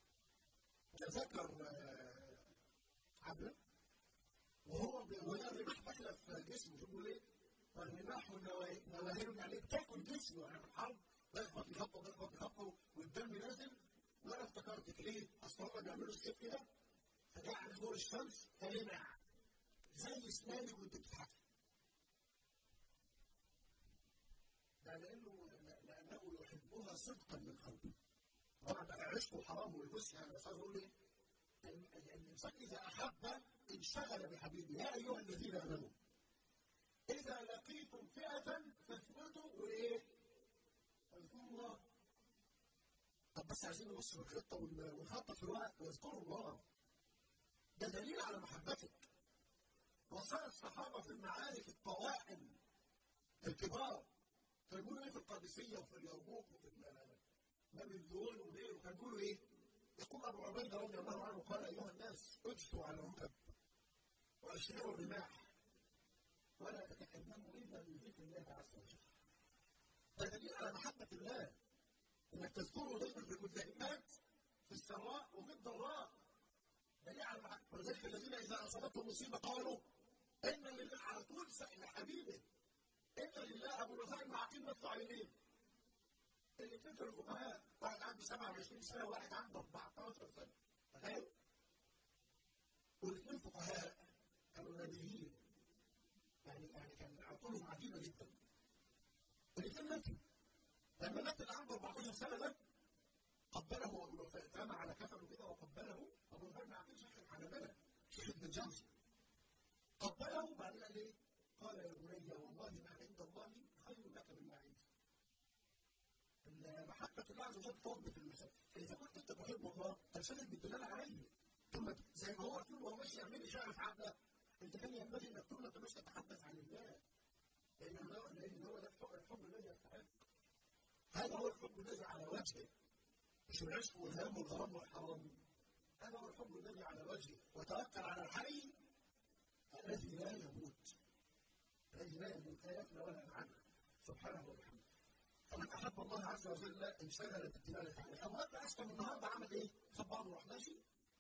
A: تذكر عبد وهو وهي الرماح داخله في جسمه شوفوا ليه؟ فالرماح نواهل يعني بتاكل جسمه يعني في الحرب بيخبط يخبط بيخبط يخبط والدم نازل وانا افتكرتك ليه؟ اصل هم بيعملوا السيف كده فجاء على نور الشمس فلمع زي اسناني وانت بتضحكي ده لانه لانه يحبها صدقا من قلبه طبعا بقى عشق حرام ويبص يعني بس عايز اقول ايه؟ الانسان اذا احب انشغل بحبيبه يا ايها الذين امنوا اذا لقيتم فئه فاثبتوا وايه؟ واذكروا الله طب بس عايزين نبص في الخطه ونخطط في الوقت واذكروا الله ده دليل على محبتك وصار الصحابه في المعارك الطواحن الكبار كانوا يقولوا ايه في القادسيه وفي اليرموك وفي بابليون وغيره كانوا يقولوا ايه؟ يقول ابو عبيده رضي الله عنه قال ايها الناس اجثوا على ركب واشعروا الرماح ولا تتكلموا الا بذكر الله عز وجل ده دليل على محبه الله انك تذكره دايما في المدائمات في السراء وفي الضراء دليل على محبه ولذلك الذين اذا اصابتهم مصيبه قالوا ان لله على طول سائل حبيبه ان لله ابو الوفاء مع قمه الطاعمين الاثنين كانوا فقهاء واحد عنده 27 سنه وواحد عنده 14 سنه تخيل والاثنين فقهاء كانوا نبيين يعني يعني كان عقولهم عجيبه جدا الاثنين ماتوا لما مات اللي عنده 14 سنه ده قبله ابو الوفاء اترمى على كفنه كده وقبله ابو الوفاء ما عقلش شيخ الحنابله شيخ ابن الجوزي قبله وبعدين قال ايه؟ قال يا بني والله ما عند الله خير لك مما عندي محبة الله عز وجل تربط المسائل فإذا كنت أنت تحب الله تنشغل بالدلالة عليه ثم زي ما هو طول وهو ماشي يعمل لي شعر في عبده أنت كان ينبغي أنك طول ما أنت مش تتحدث عن الله لأن هو لأن هو ده الحب الذي يستحق هذا هو الحب الذي على وجهه مش العشق والهم والغرام والحرام هذا هو الحب الذي على وجهه وتوكل على الحي الذي لا يموت الذي لا يموت لا يفنى ولا ينعم سبحانه وبحمده فمن احب الله عز وجل انشغل بالدلاله عليه ابو بكر اسلم النهارده عمل ايه؟ خد بعضه وراح ماشي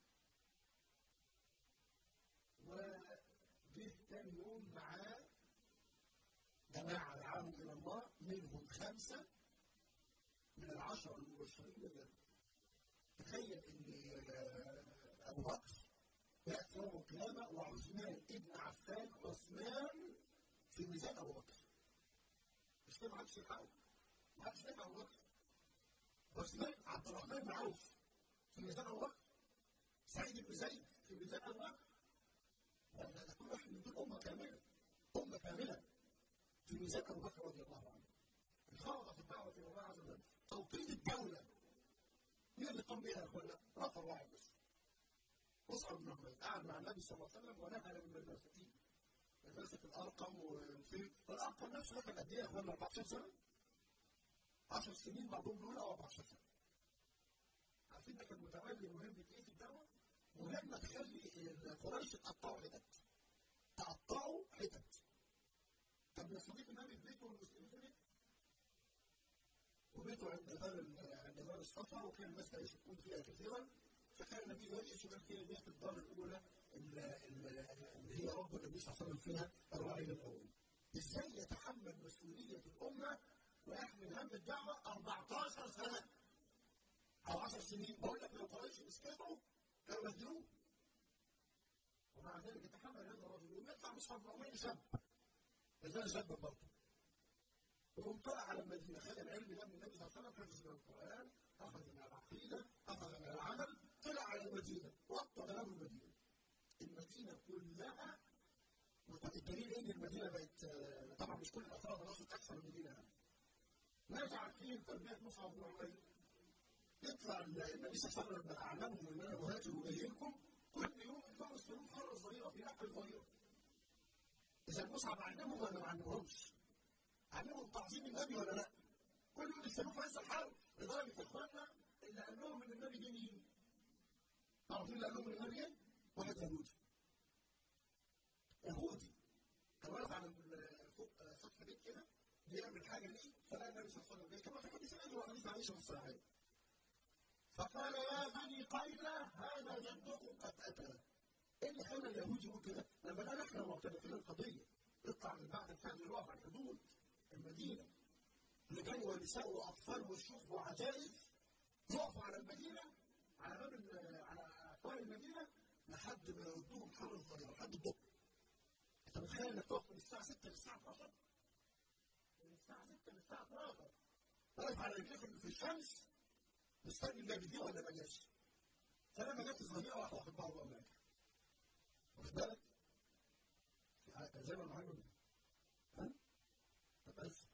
A: وجه تاني يوم معاه جماعه دعاهم الى الله منهم خمسه من العشره المبشرين بالجنه تخيل ان ابو بكر ياتي يوم القيامه وعثمان ابن عفان عثمان في ميزان ابو بكر مش كده ما حدش يلحقه ما حدش يلحق ابو بكر عثمان عبد الرحمن بن عوف في ميزان ابو بكر سعيد بن زيد في ميزان ابو بكر ده كل واحد من دول امه كامله امه كامله في ميزان ابو بكر رضي الله عنه انخرط في الدعوه الى الله عز وجل توطيد الدوله مين اللي قام بها يا اخوانا؟ نفر واحد بس مصعب بن عمير قعد مع النبي صلى الله عليه وسلم ونهى من المساكين مدرسة الأرقم وفي الأرقم نفسه كان قد إيه يا إخوانا 14 سنة؟ 10 سنين بعضهم دول أو 14 سنة. عارفين ده كان متولي مهمة إيه في الدعوة؟ مهمة تخلي قريش تقطعوا حتت. تقطعوا حتت. طب يستضيف النبي في بيته والمسلمين في بيته. وبيته عند دار عند دار الصفا وكان الناس تعيش تكون فيها كثيرا فكان النبي يجلس وكان فيها بيت الدار الأولى اللي هي رب النبي صلى الله عليه وسلم فيها الرعيل الأول. إزاي يتحمل مسؤولية الأمة ويحمل هم الدعوة 14 سنة أو 10 سنين بقول لك لو قريش مسكته كانوا يهدروه. ومع ذلك يتحمل هذا الرجل ويطلع مصحف بن شاب. إزاي شاب برضه. وقوم طلع على المدينة خد العلم ده من النبي صلى الله عليه وسلم حفظ من القرآن أخذ من العقيدة أخذ من العمل طلع على المدينة وقت له المدينة المدينة كلها الدليل ان المدينه بقت طبعا مش كل الافراد الرسل تحصل المدينه يعني. نرجع فيه تربيه مصعب بن عمير يطلع النبي صلى الله عليه وسلم اعلمهم ان انا مهاجر اليكم كل يوم يطلعوا السلوك حره صغيره في نحو صغيره. اذا مصعب علمهم ولا ما علمهمش؟ علمهم تعظيم النبي ولا لا؟ كل يوم يسالوه في هذا الحال لدرجه اخواننا اللي قال لهم ان النبي جه مين؟ عارفين اللي قال لهم ان النبي جه؟ واحد يهودي. يهودي كان واقف على فوق سطح بيت كده بيعمل حاجه ليه فلقى النبي صلى الله عليه وسلم كما في حديث النبي وحديث عائشه في الصحيحين فقال يا بني قيلة هذا جدكم قد أتى إيه اللي خلى اليهود يقول كده؟ لما لا نحن معترفين القضية يطلع من بعد الفعل يقف على الحدود المدينة رجال ونساء وأطفال وشيوخ وعجائز يقفوا على المدينة على باب على أبواب المدينة لحد ما يردوهم حر الظهيرة لحد الظهر انت متخيل انك تقف من الساعه 6 للساعه 12 من الساعه 6 للساعه 12 واقف على رجليك في الشمس مستني النبي دي ولا ما جاش فلما جت الظهيره راح واخد بعض وقام واخد بالك؟ زي ما معلم ها؟ بس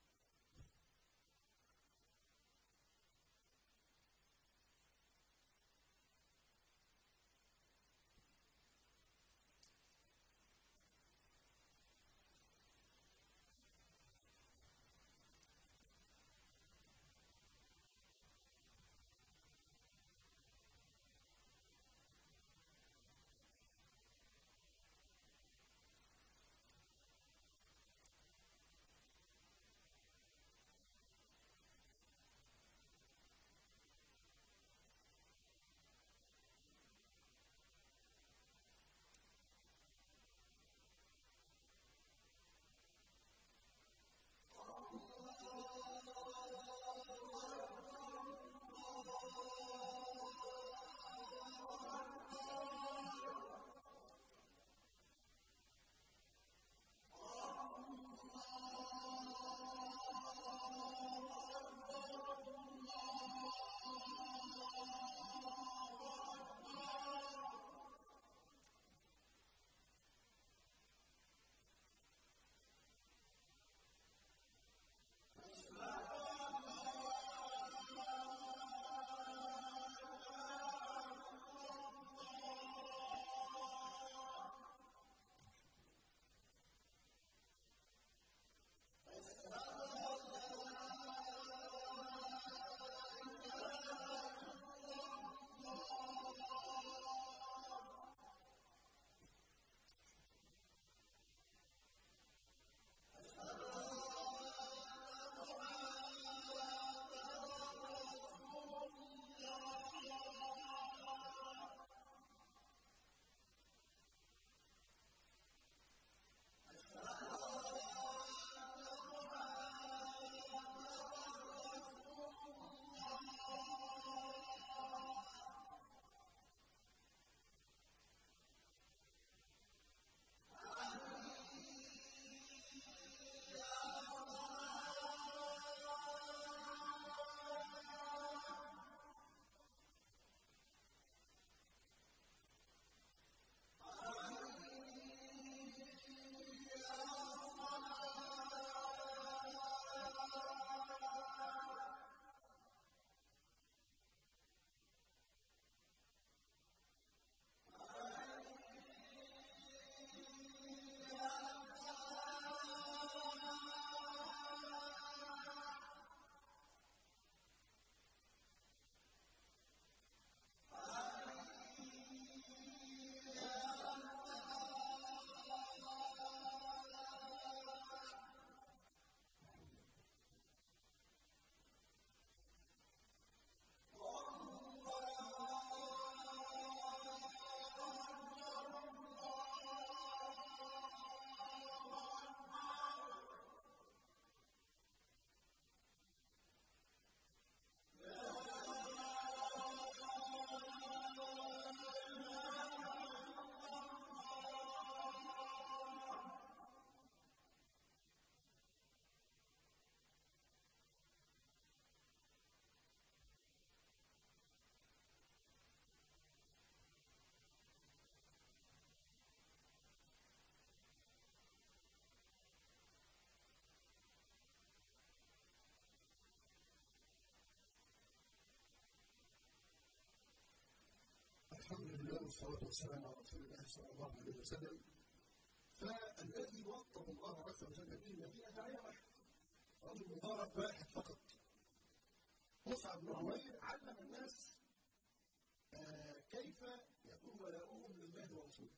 A: الصلاه والسلام على رسول الله صلى الله عليه وسلم فالذي وطن الله عز وجل به المدينه داعيه واحد رجل مبارك واحد فقط مصعب بن عمير علم الناس آه كيف يكون ولاؤهم لله ورسوله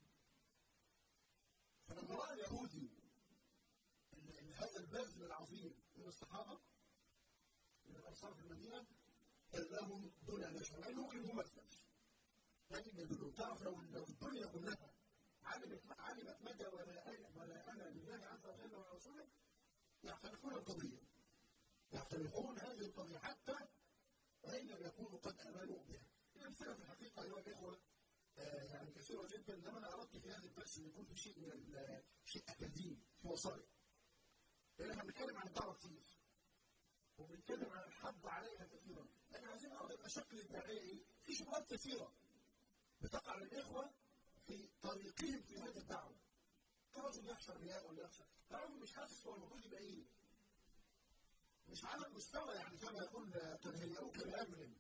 A: فلما راى اليهودي هذا البذل العظيم من الصحابه من الانصار في المدينه قال لهم دون ان يشعروا لانه ممكن هم ما يسمعش لكن يدلوا تعرف لو لو الدنيا كلها علمت علمت مدى ولاءنا لله عز وجل ورسوله يعترفون القضيه يعترفون هذه القضيه حتى وان لم يكونوا قد امنوا بها الامثله في الحقيقه ايها الاخوه آه يعني كثيره جدا انما انا اردت في هذا الدرس ان يكون في شيء من شيء اكاديمي في وسائط لان احنا بنتكلم عن الدعوه كتير وبنتكلم عن الحض عليها كثيرا لكن عايزين نعرف يبقى شكل الداعيه ايه؟ في شبهات كثيره بتقع للاخوه في طريقهم في هذه الدعوه كرجل يخشى الرياء ولا يخشى الرجل مش حاسس هو المفروض يبقى ايه؟ مش على المستوى يعني كما يقول تنهيئوك بامر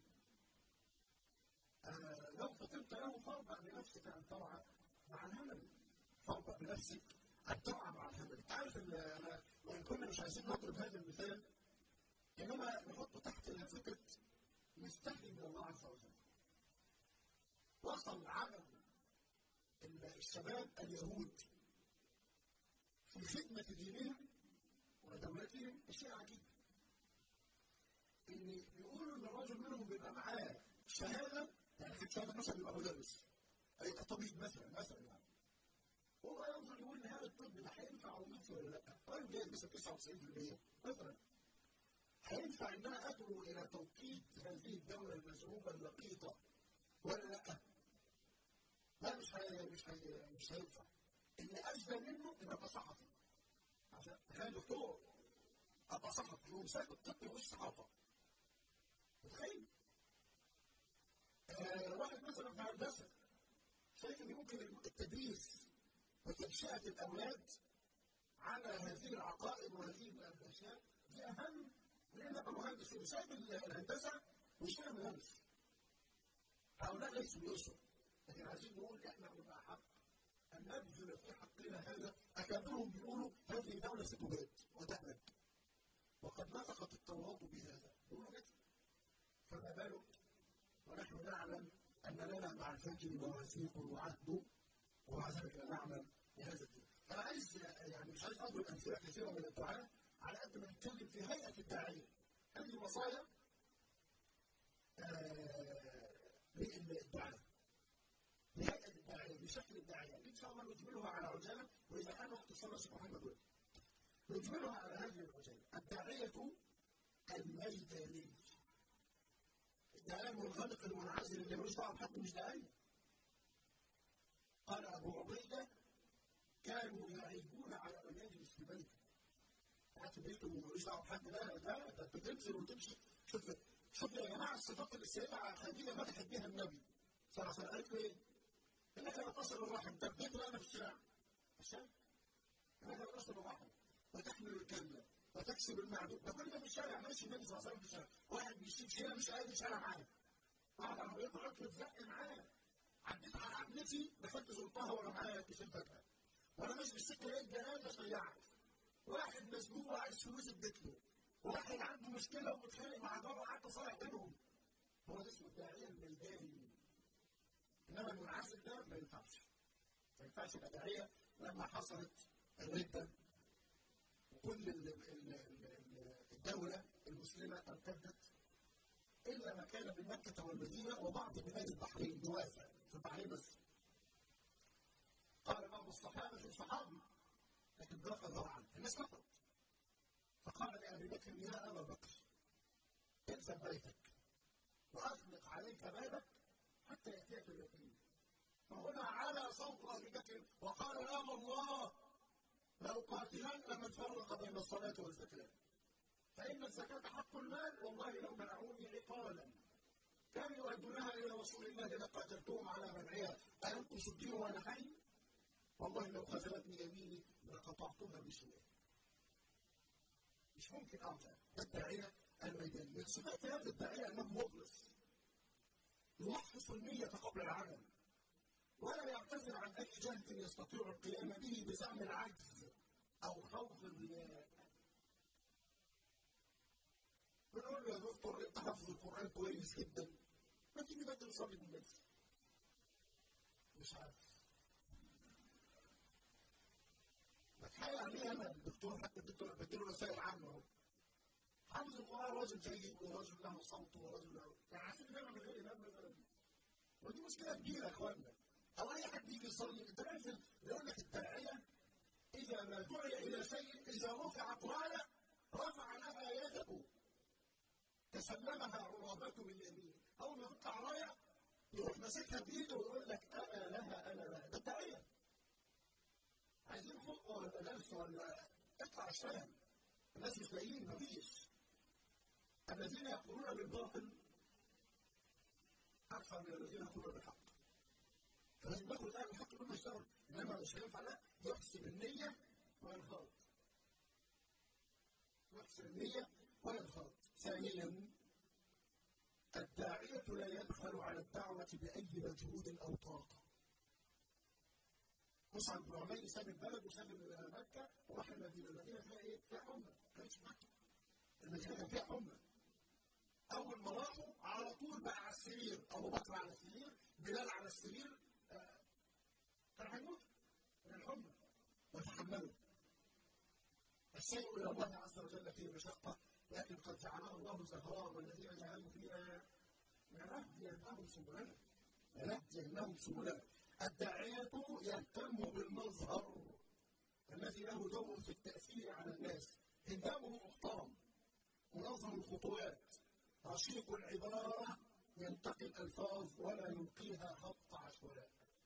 A: آه لو فطرت له فاربع بنفسك ان ترعى مع الهمل فاربع بنفسك ان ترعى مع الهمل انت عارف انا وان كنا مش عايزين نضرب هذا المثال انما نحطه تحت لافته نستحي من الله عز وجل وصل عمل الشباب اليهود في خدمة دينهم ودولتهم شيء عجيب. إن بيقولوا إن الرجل منهم بيبقى معاه شهادة يعني في شهادة مثلا يبقى مدرس هيبقى طبيب مثلا مثلا يعني. هو ينظر يقول إن هذا الطب ده هينفع وظيفي ولا لا؟ راجل جايب مثلا 99% مثلا هينفع ان انا ادعو الى توقيت هذه الدوله المزعومه اللقيطه ولا لا؟ لا مش هي مش هي مش هينفع. اللي اجدى منه ان ابقى صحفي. عشان تخيل دكتور ابقى صحفي ومسافر الطب مش صحافه. متخيل؟ آه واحد مثلا في هندسه شايف ان ممكن التدريس وتنشئه الاولاد على هذه العقائد وهذه الاشياء دي اهم من ان ابقى مهندس وسايب الهندسه ويشتغل مهندس. هؤلاء ليسوا بيسر لكن عايزين نقول احنا بنبقى حق ان نبذل في حقنا هذا اكابرهم بيقولوا هذه دوله ستباد وتهلك وقد نطقت التوراه بهذا يقولوا كده فما بالك ونحن نعلم ان لنا مع الفجر مواثيق وعهد ومع ذلك لا نعمل بهذا الدين فانا عايز يعني مش عايز اضرب امثله كثيره من الدعاء على قد ما نتكلم في هيئه الداعيه هذه وصايا للدعاء بهيئه الداعيه بشكل الداعيه ان شاء الله نجملها على عجاله واذا كان وقت الصلاه سبحان الله نجملها على هذه العجاله الداعيه الميداني الداعيه المنغلق المنعزل اللي ملوش دعوه بحد مش داعيه قال ابو عبيده كانوا يعيبون على من يجلس في بيته قاعد في بيته وملوش دعوه بحد لا لا ده انت تنزل وتمشي شوف شوف يا جماعه الصفات اللي السيده خديجه مدحت بها النبي صلى الله عليه وسلم قالت له ايه؟ انك لا تصل الرحم ده بيت انا في الشارع عشان انك لا تصل الرحم وتحمل الكلمه وتكسب المعدوم ده كل ده في الشارع ماشي النبي صلى الله عليه وسلم في الشارع واحد بيشيل شيله مش قادر شارع معاه واحد عم بيطلع يتزق معاه عديت على عمتي دخلت زرتها وانا معايا كيس الفاكهه وانا ماشي بالسكه لقيت جنازه شيعت واحد مسجون وعايز فلوس اديت له واحد عنده مشكله ومتخانق مع بابا قعدت اصالح بينهم هو ده اسمه الداعيه الميداني انما المنعزل ده ما ينفعش ما ينفعش يبقى داعيه لما حصلت الرده وكل الدوله المسلمه ارتدت الا ما كان بمكه والمدينه وبعض بلاد البحرين جوافه في البحرين بس قال بعض الصحابه في صحابي لكن ضاق ذرعا الناس كفرت فقال لأبي بكر يا أبا بكر الزم بيتك وأغلق عليك بابك حتى يأتيك اليقين فهنا على صوت أبي بكر وقال يا الله لأقاتلن من فرق بين الصلاة والزكاة فإن الزكاة حق المال والله لو منعوني عقالا كانوا يؤدونها إلى رسول الله لقاتلتهم على منعها أأنتم صدقوا وأنا حي؟ والله لو خذلتني يميني لقطعتها بسوء مش ممكن أرجع الداعية الميداني من صفات هذا الداعية أنه مخلص يوحص النية قبل العمل ولا يعتذر عن اي جهد يستطيع القيام به بزعم العجز او خوف الرياء بنقول له يا دكتور انت حافظ القران كويس جدا ما تيجي بدل تصلي بالناس مش عارف بتحايل عليه انا الدكتور حتى الدكتور بديله رسائل عامه اهو حافظ القران راجل جيد ورجل له صوت ورجل له يعني عارفين دايما من غير امام مثلا ودي مشكله كبيره يا اخوانا او اي حد يجي يصلي انت عارف يقول لك الداعيه اذا ما دعي الى شيء اذا رفعت رايه رفع لها يده تسلمها عرابته باليمين اول ما تطلع رايه يروح ماسكها بايده ويقول لك انا لها انا لها ده الداعيه عايزين خطوه ولا درس ولا اطلع اشتغل الناس مش لاقيين مفيش الذين يقولون بالباطل اكثر من الذين يقولون بالحق فلازم ناخد الان الحق كله يشتغل انما مش هينفع لا يحسن النيه وينخرط يحسن النيه وينخرط ثانيا الداعية لا يبخل على الدعوة بأي مجهود أو طاقة. مصعب بن عمير ساب البلد وساب مكة وراح المدينة، المدينة فيها إيه؟ فيها حمى، كانتش مكة. المدينة كان فيها حمى. أول ما راحوا على طول بقى على السرير، أبو بكر على السرير، بلال على السرير، كان هيموت من الحمى ويتحملوا. الشيء إلى الله عز وجل فيه مشقة لكن قد جعله الله زهراء والذين جعلوا فيها لنهدينهم سبلنا لنهدينهم سبلنا الداعية يهتم بالمظهر الذي له دور في التأثير على الناس هندامه محترم منظم الخطوات رشيق العبارة ينتقي الألفاظ ولا يلقيها خط عشواء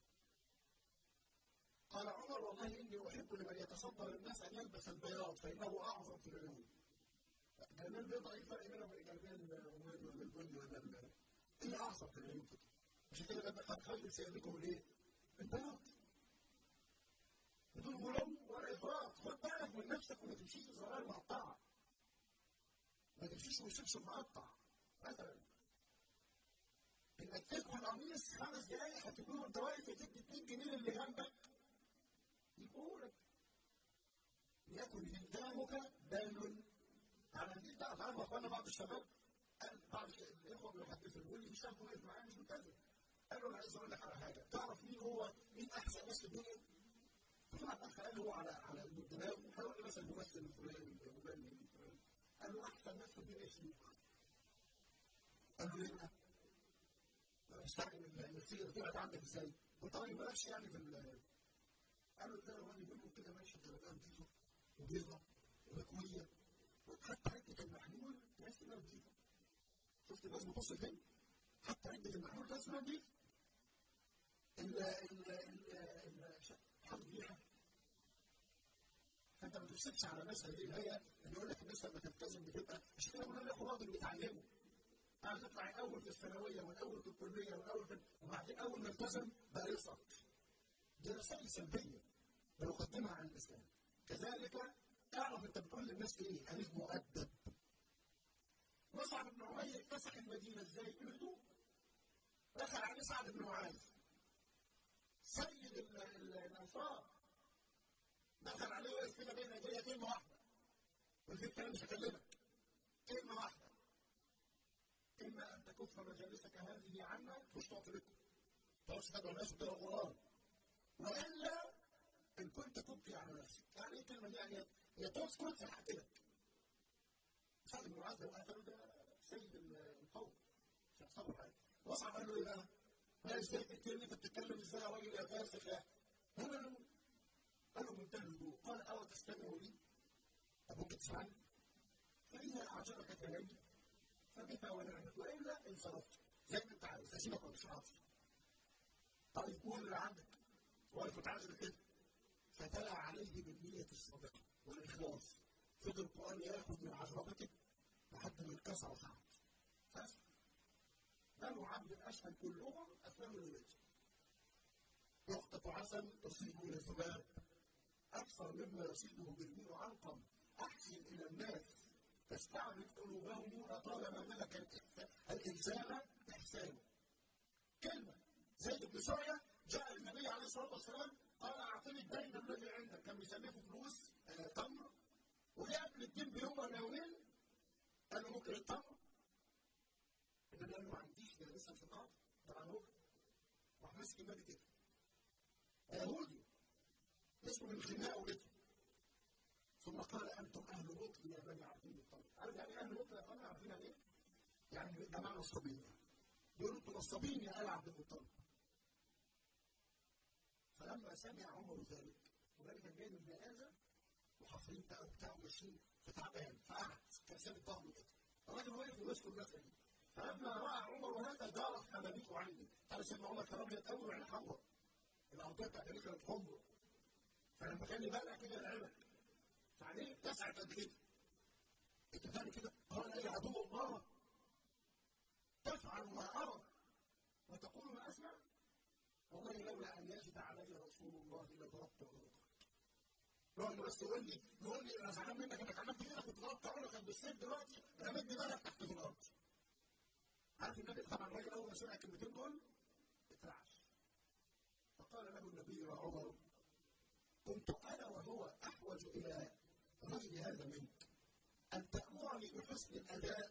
A: قال عمر والله إني أحب لمن يتصدر الناس أن يلبس البياض فإنه أعظم في العلوم الجلبيه البيضاء ايه الفرق بينها وبين الجلبيه البني ولا ال ايه اعصر في العيون كده عشان كده لما قد خلي سيدكم الايه؟ البياض بدون غلو ولا افراط خد بالك من نفسك وما تمشيش زرار مقطعه ما تمشيش وشبشب مقطع مثلا انك تدخل قميص خمس دقايق هتكون انت واقف تدي 2 جنيه اللي جنبك يقول لك ليكن هندامك دال على دي بقى تعرف اخوانا بعض الشباب قال بعض الاخوه بيحدثوا يقول لي الشاب واقف معايا مش ملتزم قال له انا عايز اقول لك على حاجه تعرف مين هو مين احسن ناس في الدنيا؟ فطلع الاخ قال له هو على على الدماغ هيقول لي مثلا الممثل الفلاني المغني الفلاني قال له احسن ناس في الدنيا الشيوخ قال له ليه بقى؟ مستعجل النتيجه طلعت عندك ازاي؟ وانت راجل مالكش يعني في ال قال له ده الراجل بيقول كده ماشي درجات نظيفه وبيضه ومكويه حتى عدة المحمول تحس انها نظيفة. شفت الناس بتبص فين؟ حتى عدة المحمول تحس انها نظيفة. ال ال ال حاطط ريحة. فانت ما ترسلش على ناس هذه الهيئة اللي يقول لك الناس لما تلتزم بتبقى مش كده بقول لك راجل بيتعلموا. عايز يطلع الاول في الثانوية والاول في الكلية والاول في وبعدين اول ما التزم بقى يسقط. دي رسائل سلبية بنقدمها عن الاسلام. كذلك تعرف انت بتقول للناس ايه؟ خليك مؤدب. مصعب بن عمير فسح المدينه ازاي؟ بهدوء. دخل عليه سعد بن معاذ. سيد الانصار. دخل عليه وقف كده بين يديه كلمه واحده. قلت الكلام مش هكلمك. كلمه واحده. اما ان تكف مجالسك هذه عنا مش تعطي لكم. تقعدش تدعو الناس وتقرا القران. والا ان كنت تبقي على نفسك. يعني ايه الكلمه دي؟ يعني يا تسكت يا هقتلك. سعد بن معاذ لو قتله ده سيد القوم مش هيحصل حاجه. وصعب قال له ايه بقى؟ لا ازاي تتكلم انت بتتكلم ازاي يا راجل يا فاسق يا هو له قال له بمنتهى الهدوء قال او تستمع لي؟ طب ممكن تسمعني؟ فاذا اعجبك كلامي فبها ونعمت والا انصرفت زي ما انت عايز اسيبك ولا مش عاطف. طيب قول اللي عندك وانا كنت عايز كده فتلا عليه بالنية الصادقة والإخلاص فضل القرآن ياخد من عجربته لحد ما انكسر وصعد فاسف بنو عبد الأشهل كلهم أسلموا للنبي نقطة عسل تصيب للذباب أكثر مما يصيبه بالميل عنقم أحسن إلى الناس تستعبد قلوبهم لطالما ملك الإنسان إحسانه كلمة زيد بن سوريا جاء النبي عليه الصلاه والسلام قال اعطني الدين الذي عندك كان بيسميه فلوس آه تمر وجاء قبل الدين بيوم ولا يومين قال له ممكن التمر النبي قال له ما عنديش ده لسه مش قاطع ده انا ممكن راح ماسك النبي كده يهودي اسمه من خناقه ولده ثم قال انتم اهل بطل يا بني عبد المطلب عارف يعني اهل بطل يا بني عارفين يعني ايه؟ يعني ده معنى الصبيه يقولوا انتم نصابين يا ال عبد المطلب فلما سمع عمر ذلك وذلك كان جاي من جنازه وحاصرين بقى وبتاع وماشيين فتعبان فقعد كان سابق ظهره كده الراجل واقف وماسك الناس دي فلما راى عمر هذا دارت حمامته عني قال سيدنا عمر كان ابيض قوي وعينيه حمراء الارضيه بتاعت النبي كانت حمراء فلما كان يبلع كده العلم فعليه اتسعت قد كده انت فاهم كده؟ قال ايه عدو الله تفعل ما ارى وتقول ما اسمع والله لولا ان يجد علي رسول الله لضربت عنقك لو انه بس يقول لي يقول لي انا زعلان منك انك عملت كده كنت ضربت عنقك بالسيف دلوقتي رميت دماغك تحت في الارض عارف النبي طبعا الراجل اول ما سمع الكلمتين دول اترعش فقال له النبي يا عمر كنت انا وهو احوج الى غير هذا منك ان تامرني بحسن الاداء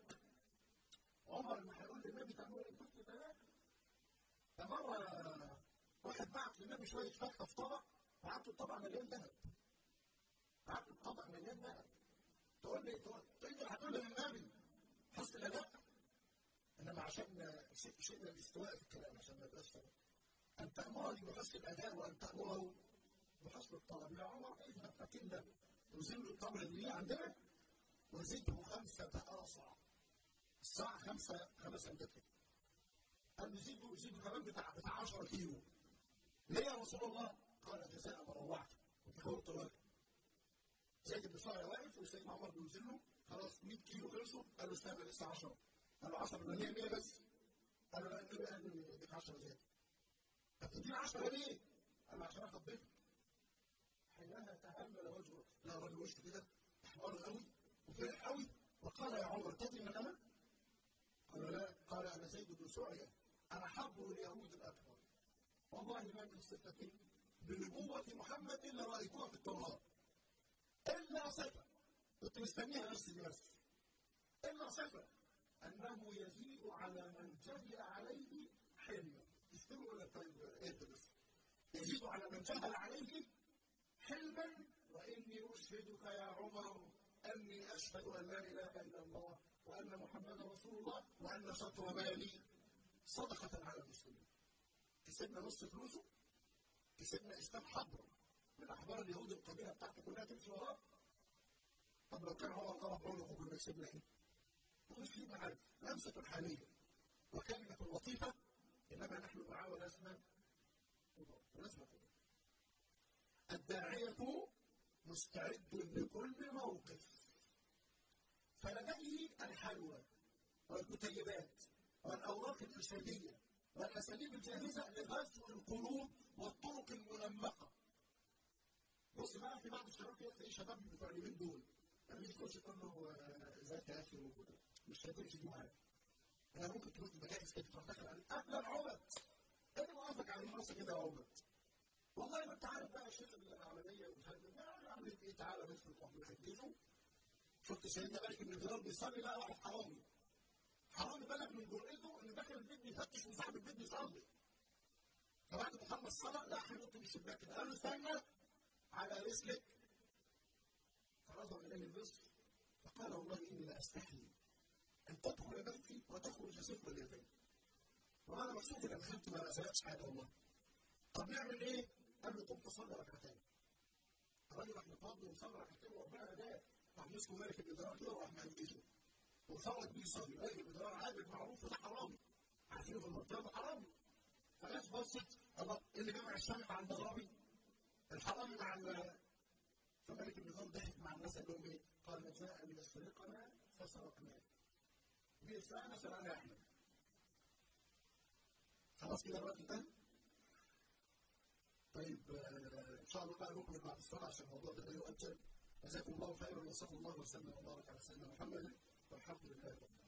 A: عمر ما هيقول للنبي تامرني بحسن الاداء ده مره واحد بعت للنبي شويه فاكهه في طبق وعطوا الطبق مليان ذهب عطوا الطبق مليان ذهب تقول لي تقول انت هتقول للنبي حسن الاداء انما عشان شيء من الاستواء في الكلام عشان ما يبقاش ان تامرني بحسن الاداء وان تامره بحسن الطلب يا عمر اذهب فكنا نزل التمر اللي عندنا وزده خمسة أرصع الساعة خمسة خمس أمداد قال نزيده نزيده كمان بتاع بتاع 10 كيلو ليه يا رسول الله؟ قال جزاء ما روعته وتخوت واقف زيد بن صالح واقف وسيدنا عمر بينزل له خلاص 100 كيلو خلصوا قال له استنى لسه 10 قال له 10 يبقى 100 100 بس قال له لا النبي قال لي اديك 10 زياده طب تديني 10 ليه؟ قال له عشان اخبيك حينها تهمل وجهه لا الراجل وشه كده احمر قوي وفرح قوي وقال يا عمر تدري من انا؟ قال لا قال انا زيد بن سعيه انا حب اليهود الاكبر والله ما من صفه بنبوه محمد الا رايتها في التوراه الا صفه كنت مستنيها بس دي بس الا صفه انه يزيد على من جهل عليه حلما تستمعوا ولا طيب ايه بس يزيد على من جهل عليه حلما واني اشهدك يا عمر اني اشهد ان لا اله الا الله وان محمدا رسول الله وان شطر مالي صدقه على المسلمين كسبنا نص فلوسه كسبنا اسلام حبر من احبار اليهود القبيله بتاعته كلها تمشي وراه طب لو كان هو ضرب عنقه كنا كسبنا ايه؟ مش في معانا لمسه حاليه وكلمه لطيفه انما نحن معاه لسنا لسنا الداعية مستعد لكل موقف فلديه الحلوى والكتيبات والأوراق الإرشادية والأساليب الجاهزة لغزو القلوب والطرق المنمقة بص بقى في بعض الشباب كده تلاقي شباب بتوع اليومين دول لما يجي يخش تقول له ازيك يا اخي مش هتمشي دي معاك انا ممكن تروح المجالس كده تروح داخل عليك قبل العمد ايه اللي موافق على المنصه كده يا عمد والله ما انت عارف بقى الشيخ العمليه ومش عارف ايه عمليه ايه تعالى ندخل نروح نحجزه شفت سيدنا مالك بن دينار بيصلي لا واحد حرامي حرامي بلغ من جرأته انه داخل البيت بيفتش وصاحب البيت بيصلي فبعد ما خلص الصلاه لا هينط من الشباك كده قال له استنى على رسلك فرفع اليه النصف فقال والله اني لا استحي ان تدخل بيتي وتخرج صفر اليدين وانا مكسوف ان دخلت ما سالتش حاجه والله طب نعمل ايه؟ قال له قم تصلي ركعتين الراجل راح متوضي وصلى ركعتين وربنا هداه راح مسكه مالك الاداره كده وراح مهجزه وخرج بيه يصلي مالك الاداره عابد معروف وده حرامي عارفينه في المنطقه ده حرامي فالناس بصت الله اللي جمع الشام مع الضرابي الحرامي مع ال فملك النظام ضحك مع الناس قال لهم ايه؟ قال جاء ليسرقنا فسرقناه بيسرقنا سرقنا احنا خلاص كده الوقت انتهى؟ طيب ان شاء الله بقى نكمل بعد الصلاه عشان الموضوع ده لا يؤجل جزاكم الله خيرا وصلى الله وسلم وبارك على سيدنا محمد والحمد لله رب العالمين